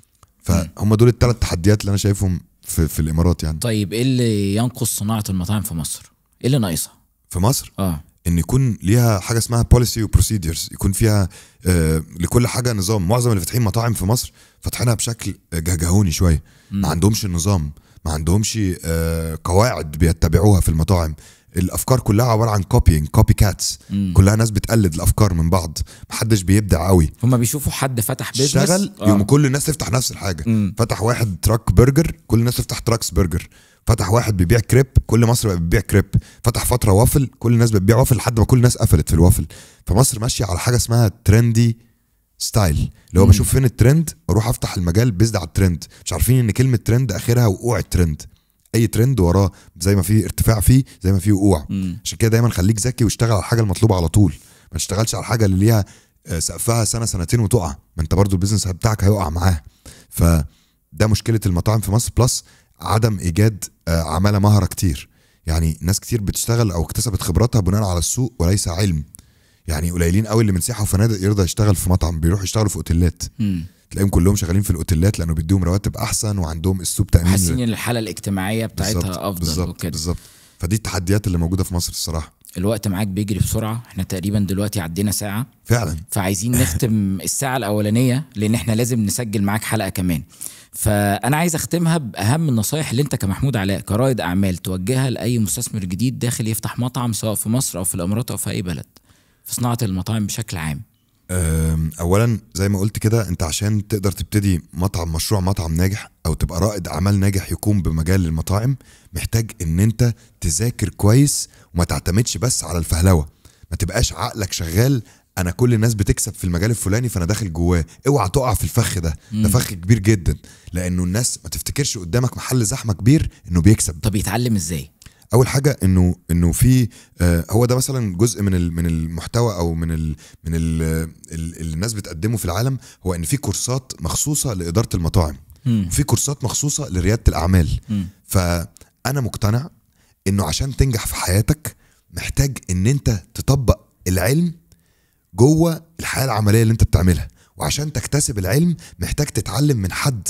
Speaker 1: فهم دول الثلاث تحديات اللي انا شايفهم في, في الامارات يعني
Speaker 2: طيب ايه اللي ينقص صناعه المطاعم في مصر ايه اللي ناقصها
Speaker 1: في مصر
Speaker 2: اه
Speaker 1: ان يكون ليها حاجه اسمها بوليسي وبروسيدرز يكون فيها آه لكل حاجه نظام معظم اللي فاتحين مطاعم في مصر فاتحينها بشكل جهجهوني شويه ما عندهمش نظام ما عندهمش آه قواعد بيتبعوها في المطاعم الافكار كلها عباره عن كوبينج كوبي كاتس كلها ناس بتقلد الافكار من بعض محدش بيبدع قوي
Speaker 2: هما بيشوفوا حد فتح بيزنس
Speaker 1: اشتغل
Speaker 2: آه.
Speaker 1: يوم كل الناس تفتح نفس الحاجه
Speaker 2: مم.
Speaker 1: فتح واحد تراك برجر كل الناس تفتح تراكس برجر فتح واحد بيبيع كريب كل مصر بقى بتبيع كريب فتح فتره وافل كل الناس بتبيع وافل لحد ما كل الناس قفلت في الوافل فمصر ماشيه على حاجه اسمها ترندي ستايل اللي هو بشوف فين الترند واروح افتح المجال بيزد على الترند مش عارفين ان كلمه ترند اخرها وقوع الترند اي ترند وراه زي ما في ارتفاع فيه زي ما في وقوع
Speaker 2: مم.
Speaker 1: عشان كده دايما خليك ذكي واشتغل على الحاجه المطلوبه على طول ما تشتغلش على الحاجه اللي ليها آه، سقفها سنه سنتين وتقع ما انت برضو البيزنس بتاعك هيقع معاه فده مشكله المطاعم في مصر بلس عدم ايجاد آه، عماله مهره كتير يعني ناس كتير بتشتغل او اكتسبت خبراتها بناء على السوق وليس علم يعني قليلين قوي اللي من سياحه وفنادق يرضى يشتغل في مطعم بيروحوا يشتغلوا في اوتيلات
Speaker 2: مم.
Speaker 1: تلاقيهم كلهم شغالين في الاوتيلات لانه بيديهم رواتب احسن وعندهم اسلوب تامين
Speaker 2: حاسين ان الحاله الاجتماعيه بتاعتها
Speaker 1: بالظبط
Speaker 2: افضل
Speaker 1: بالظبط
Speaker 2: وكده
Speaker 1: بالظبط فدي التحديات اللي موجوده في مصر الصراحه
Speaker 2: الوقت معاك بيجري بسرعه احنا تقريبا دلوقتي عدينا ساعه
Speaker 1: فعلا
Speaker 2: فعايزين نختم الساعه الاولانيه لان احنا لازم نسجل معاك حلقه كمان فانا عايز اختمها باهم النصايح اللي انت كمحمود علاء كرائد اعمال توجهها لاي مستثمر جديد داخل يفتح مطعم سواء في مصر او في الامارات او في اي بلد في صناعه المطاعم بشكل عام
Speaker 1: أم، اولا زي ما قلت كده انت عشان تقدر تبتدي مطعم مشروع مطعم ناجح او تبقى رائد اعمال ناجح يقوم بمجال المطاعم محتاج ان انت تذاكر كويس وما تعتمدش بس على الفهلوه ما تبقاش عقلك شغال انا كل الناس بتكسب في المجال الفلاني فانا داخل جواه اوعى تقع في الفخ ده ده فخ كبير جدا لانه الناس ما تفتكرش قدامك محل زحمه كبير انه بيكسب
Speaker 2: طب يتعلم ازاي
Speaker 1: اول حاجه انه انه في آه، هو ده مثلا جزء من ال- من المحتوى او من ال من ال اللي الناس بتقدمه في العالم هو ان في كورسات مخصوصه لاداره المطاعم
Speaker 2: مم.
Speaker 1: وفي كورسات مخصوصه لرياده الاعمال
Speaker 2: مم.
Speaker 1: فانا مقتنع انه عشان تنجح في حياتك محتاج ان انت تطبق العلم جوه الحياه العمليه اللي انت بتعملها وعشان تكتسب العلم محتاج تتعلم من حد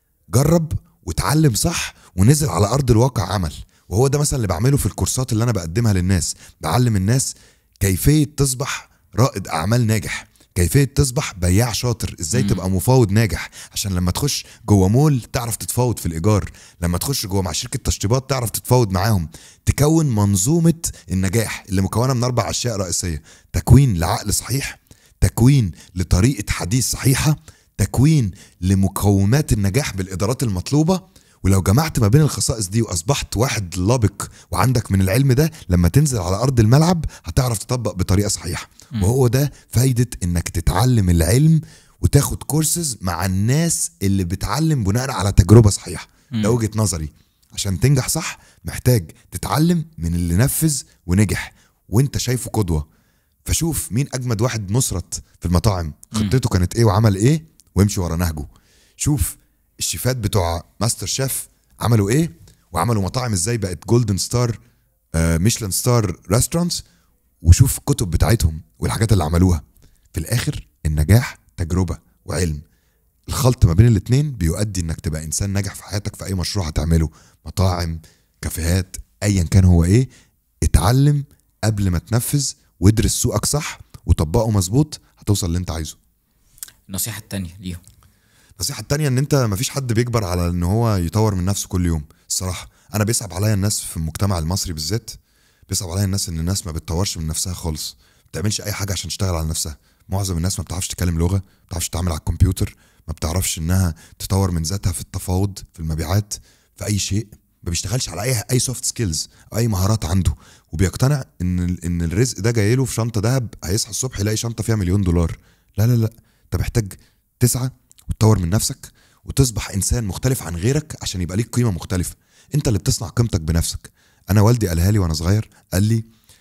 Speaker 1: جرب وتعلم صح ونزل على ارض الواقع عمل وهو ده مثلا اللي بعمله في الكورسات اللي انا بقدمها للناس بعلم الناس كيفيه تصبح رائد اعمال ناجح كيفيه تصبح بياع شاطر ازاي
Speaker 2: مم.
Speaker 1: تبقى مفاوض ناجح عشان لما تخش جوه مول تعرف تتفاوض في الايجار لما تخش جوه مع شركه تشطيبات تعرف تتفاوض معاهم تكون منظومه النجاح اللي مكونه من اربع اشياء رئيسيه تكوين لعقل صحيح تكوين لطريقه حديث صحيحه تكوين لمقومات النجاح بالادارات المطلوبه ولو جمعت ما بين الخصائص دي واصبحت واحد لابق وعندك من العلم ده لما تنزل على ارض الملعب هتعرف تطبق بطريقه صحيحه وهو ده فايده انك تتعلم العلم وتاخد كورسز مع الناس اللي بتعلم بناء على تجربه صحيحه ده وجهه نظري عشان تنجح صح محتاج تتعلم من اللي نفذ ونجح وانت شايفه قدوه فشوف مين اجمد واحد نصرت في المطاعم خطته كانت ايه وعمل ايه وامشي ورا نهجه شوف الشيفات بتوع ماستر شيف عملوا ايه وعملوا مطاعم ازاي بقت جولدن ستار ميشلان ستار ريستورانتس وشوف الكتب بتاعتهم والحاجات اللي عملوها في الاخر النجاح تجربه وعلم الخلط ما بين الاتنين بيؤدي انك تبقى انسان ناجح في حياتك في اي مشروع هتعمله مطاعم كافيهات ايا كان هو ايه اتعلم قبل ما تنفذ وادرس سوقك صح وطبقه مظبوط هتوصل اللي انت عايزه
Speaker 2: النصيحه التانية ليهم
Speaker 1: النصيحة التانية ان انت مفيش حد بيكبر على ان هو يطور من نفسه كل يوم الصراحة انا بيصعب عليا الناس في المجتمع المصري بالذات بيصعب عليا الناس ان الناس ما بتطورش من نفسها خالص ما بتعملش اي حاجة عشان تشتغل على نفسها معظم الناس ما بتعرفش تتكلم لغة ما بتعرفش تعمل على الكمبيوتر ما بتعرفش انها تطور من ذاتها في التفاوض في المبيعات في اي شيء ما بيشتغلش على اي اي سوفت سكيلز او اي مهارات عنده وبيقتنع ان ال- ان الرزق ده جاي له في شنطه ذهب هيصحى الصبح يلاقي شنطه فيها مليون دولار لا لا لا انت محتاج تسعى وتطور من نفسك وتصبح انسان مختلف عن غيرك عشان يبقى ليك قيمه مختلفه انت اللي بتصنع قيمتك بنفسك انا والدي قالها لي وانا صغير قال لي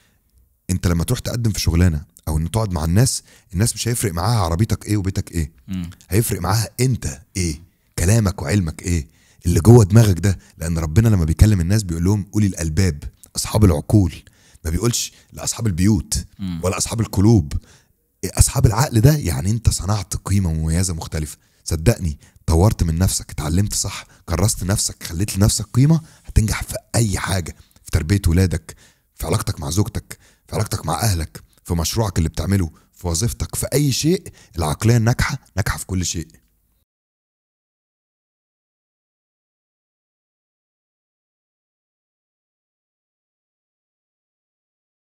Speaker 1: انت لما تروح تقدم في شغلانه او ان تقعد مع الناس الناس مش هيفرق معاها عربيتك ايه وبيتك ايه
Speaker 2: مم.
Speaker 1: هيفرق معاها انت ايه كلامك وعلمك ايه اللي جوه دماغك ده لان ربنا لما بيكلم الناس بيقول لهم اولي الالباب اصحاب العقول ما بيقولش لاصحاب البيوت
Speaker 2: مم.
Speaker 1: ولا اصحاب القلوب إيه اصحاب العقل ده يعني انت صنعت قيمه مميزه مختلفه صدقني طورت من نفسك اتعلمت صح كرست نفسك خليت لنفسك قيمه هتنجح في اي حاجه في تربيه ولادك في علاقتك مع زوجتك في علاقتك مع اهلك في مشروعك اللي بتعمله في وظيفتك في اي شيء العقليه الناجحه ناجحه في كل شيء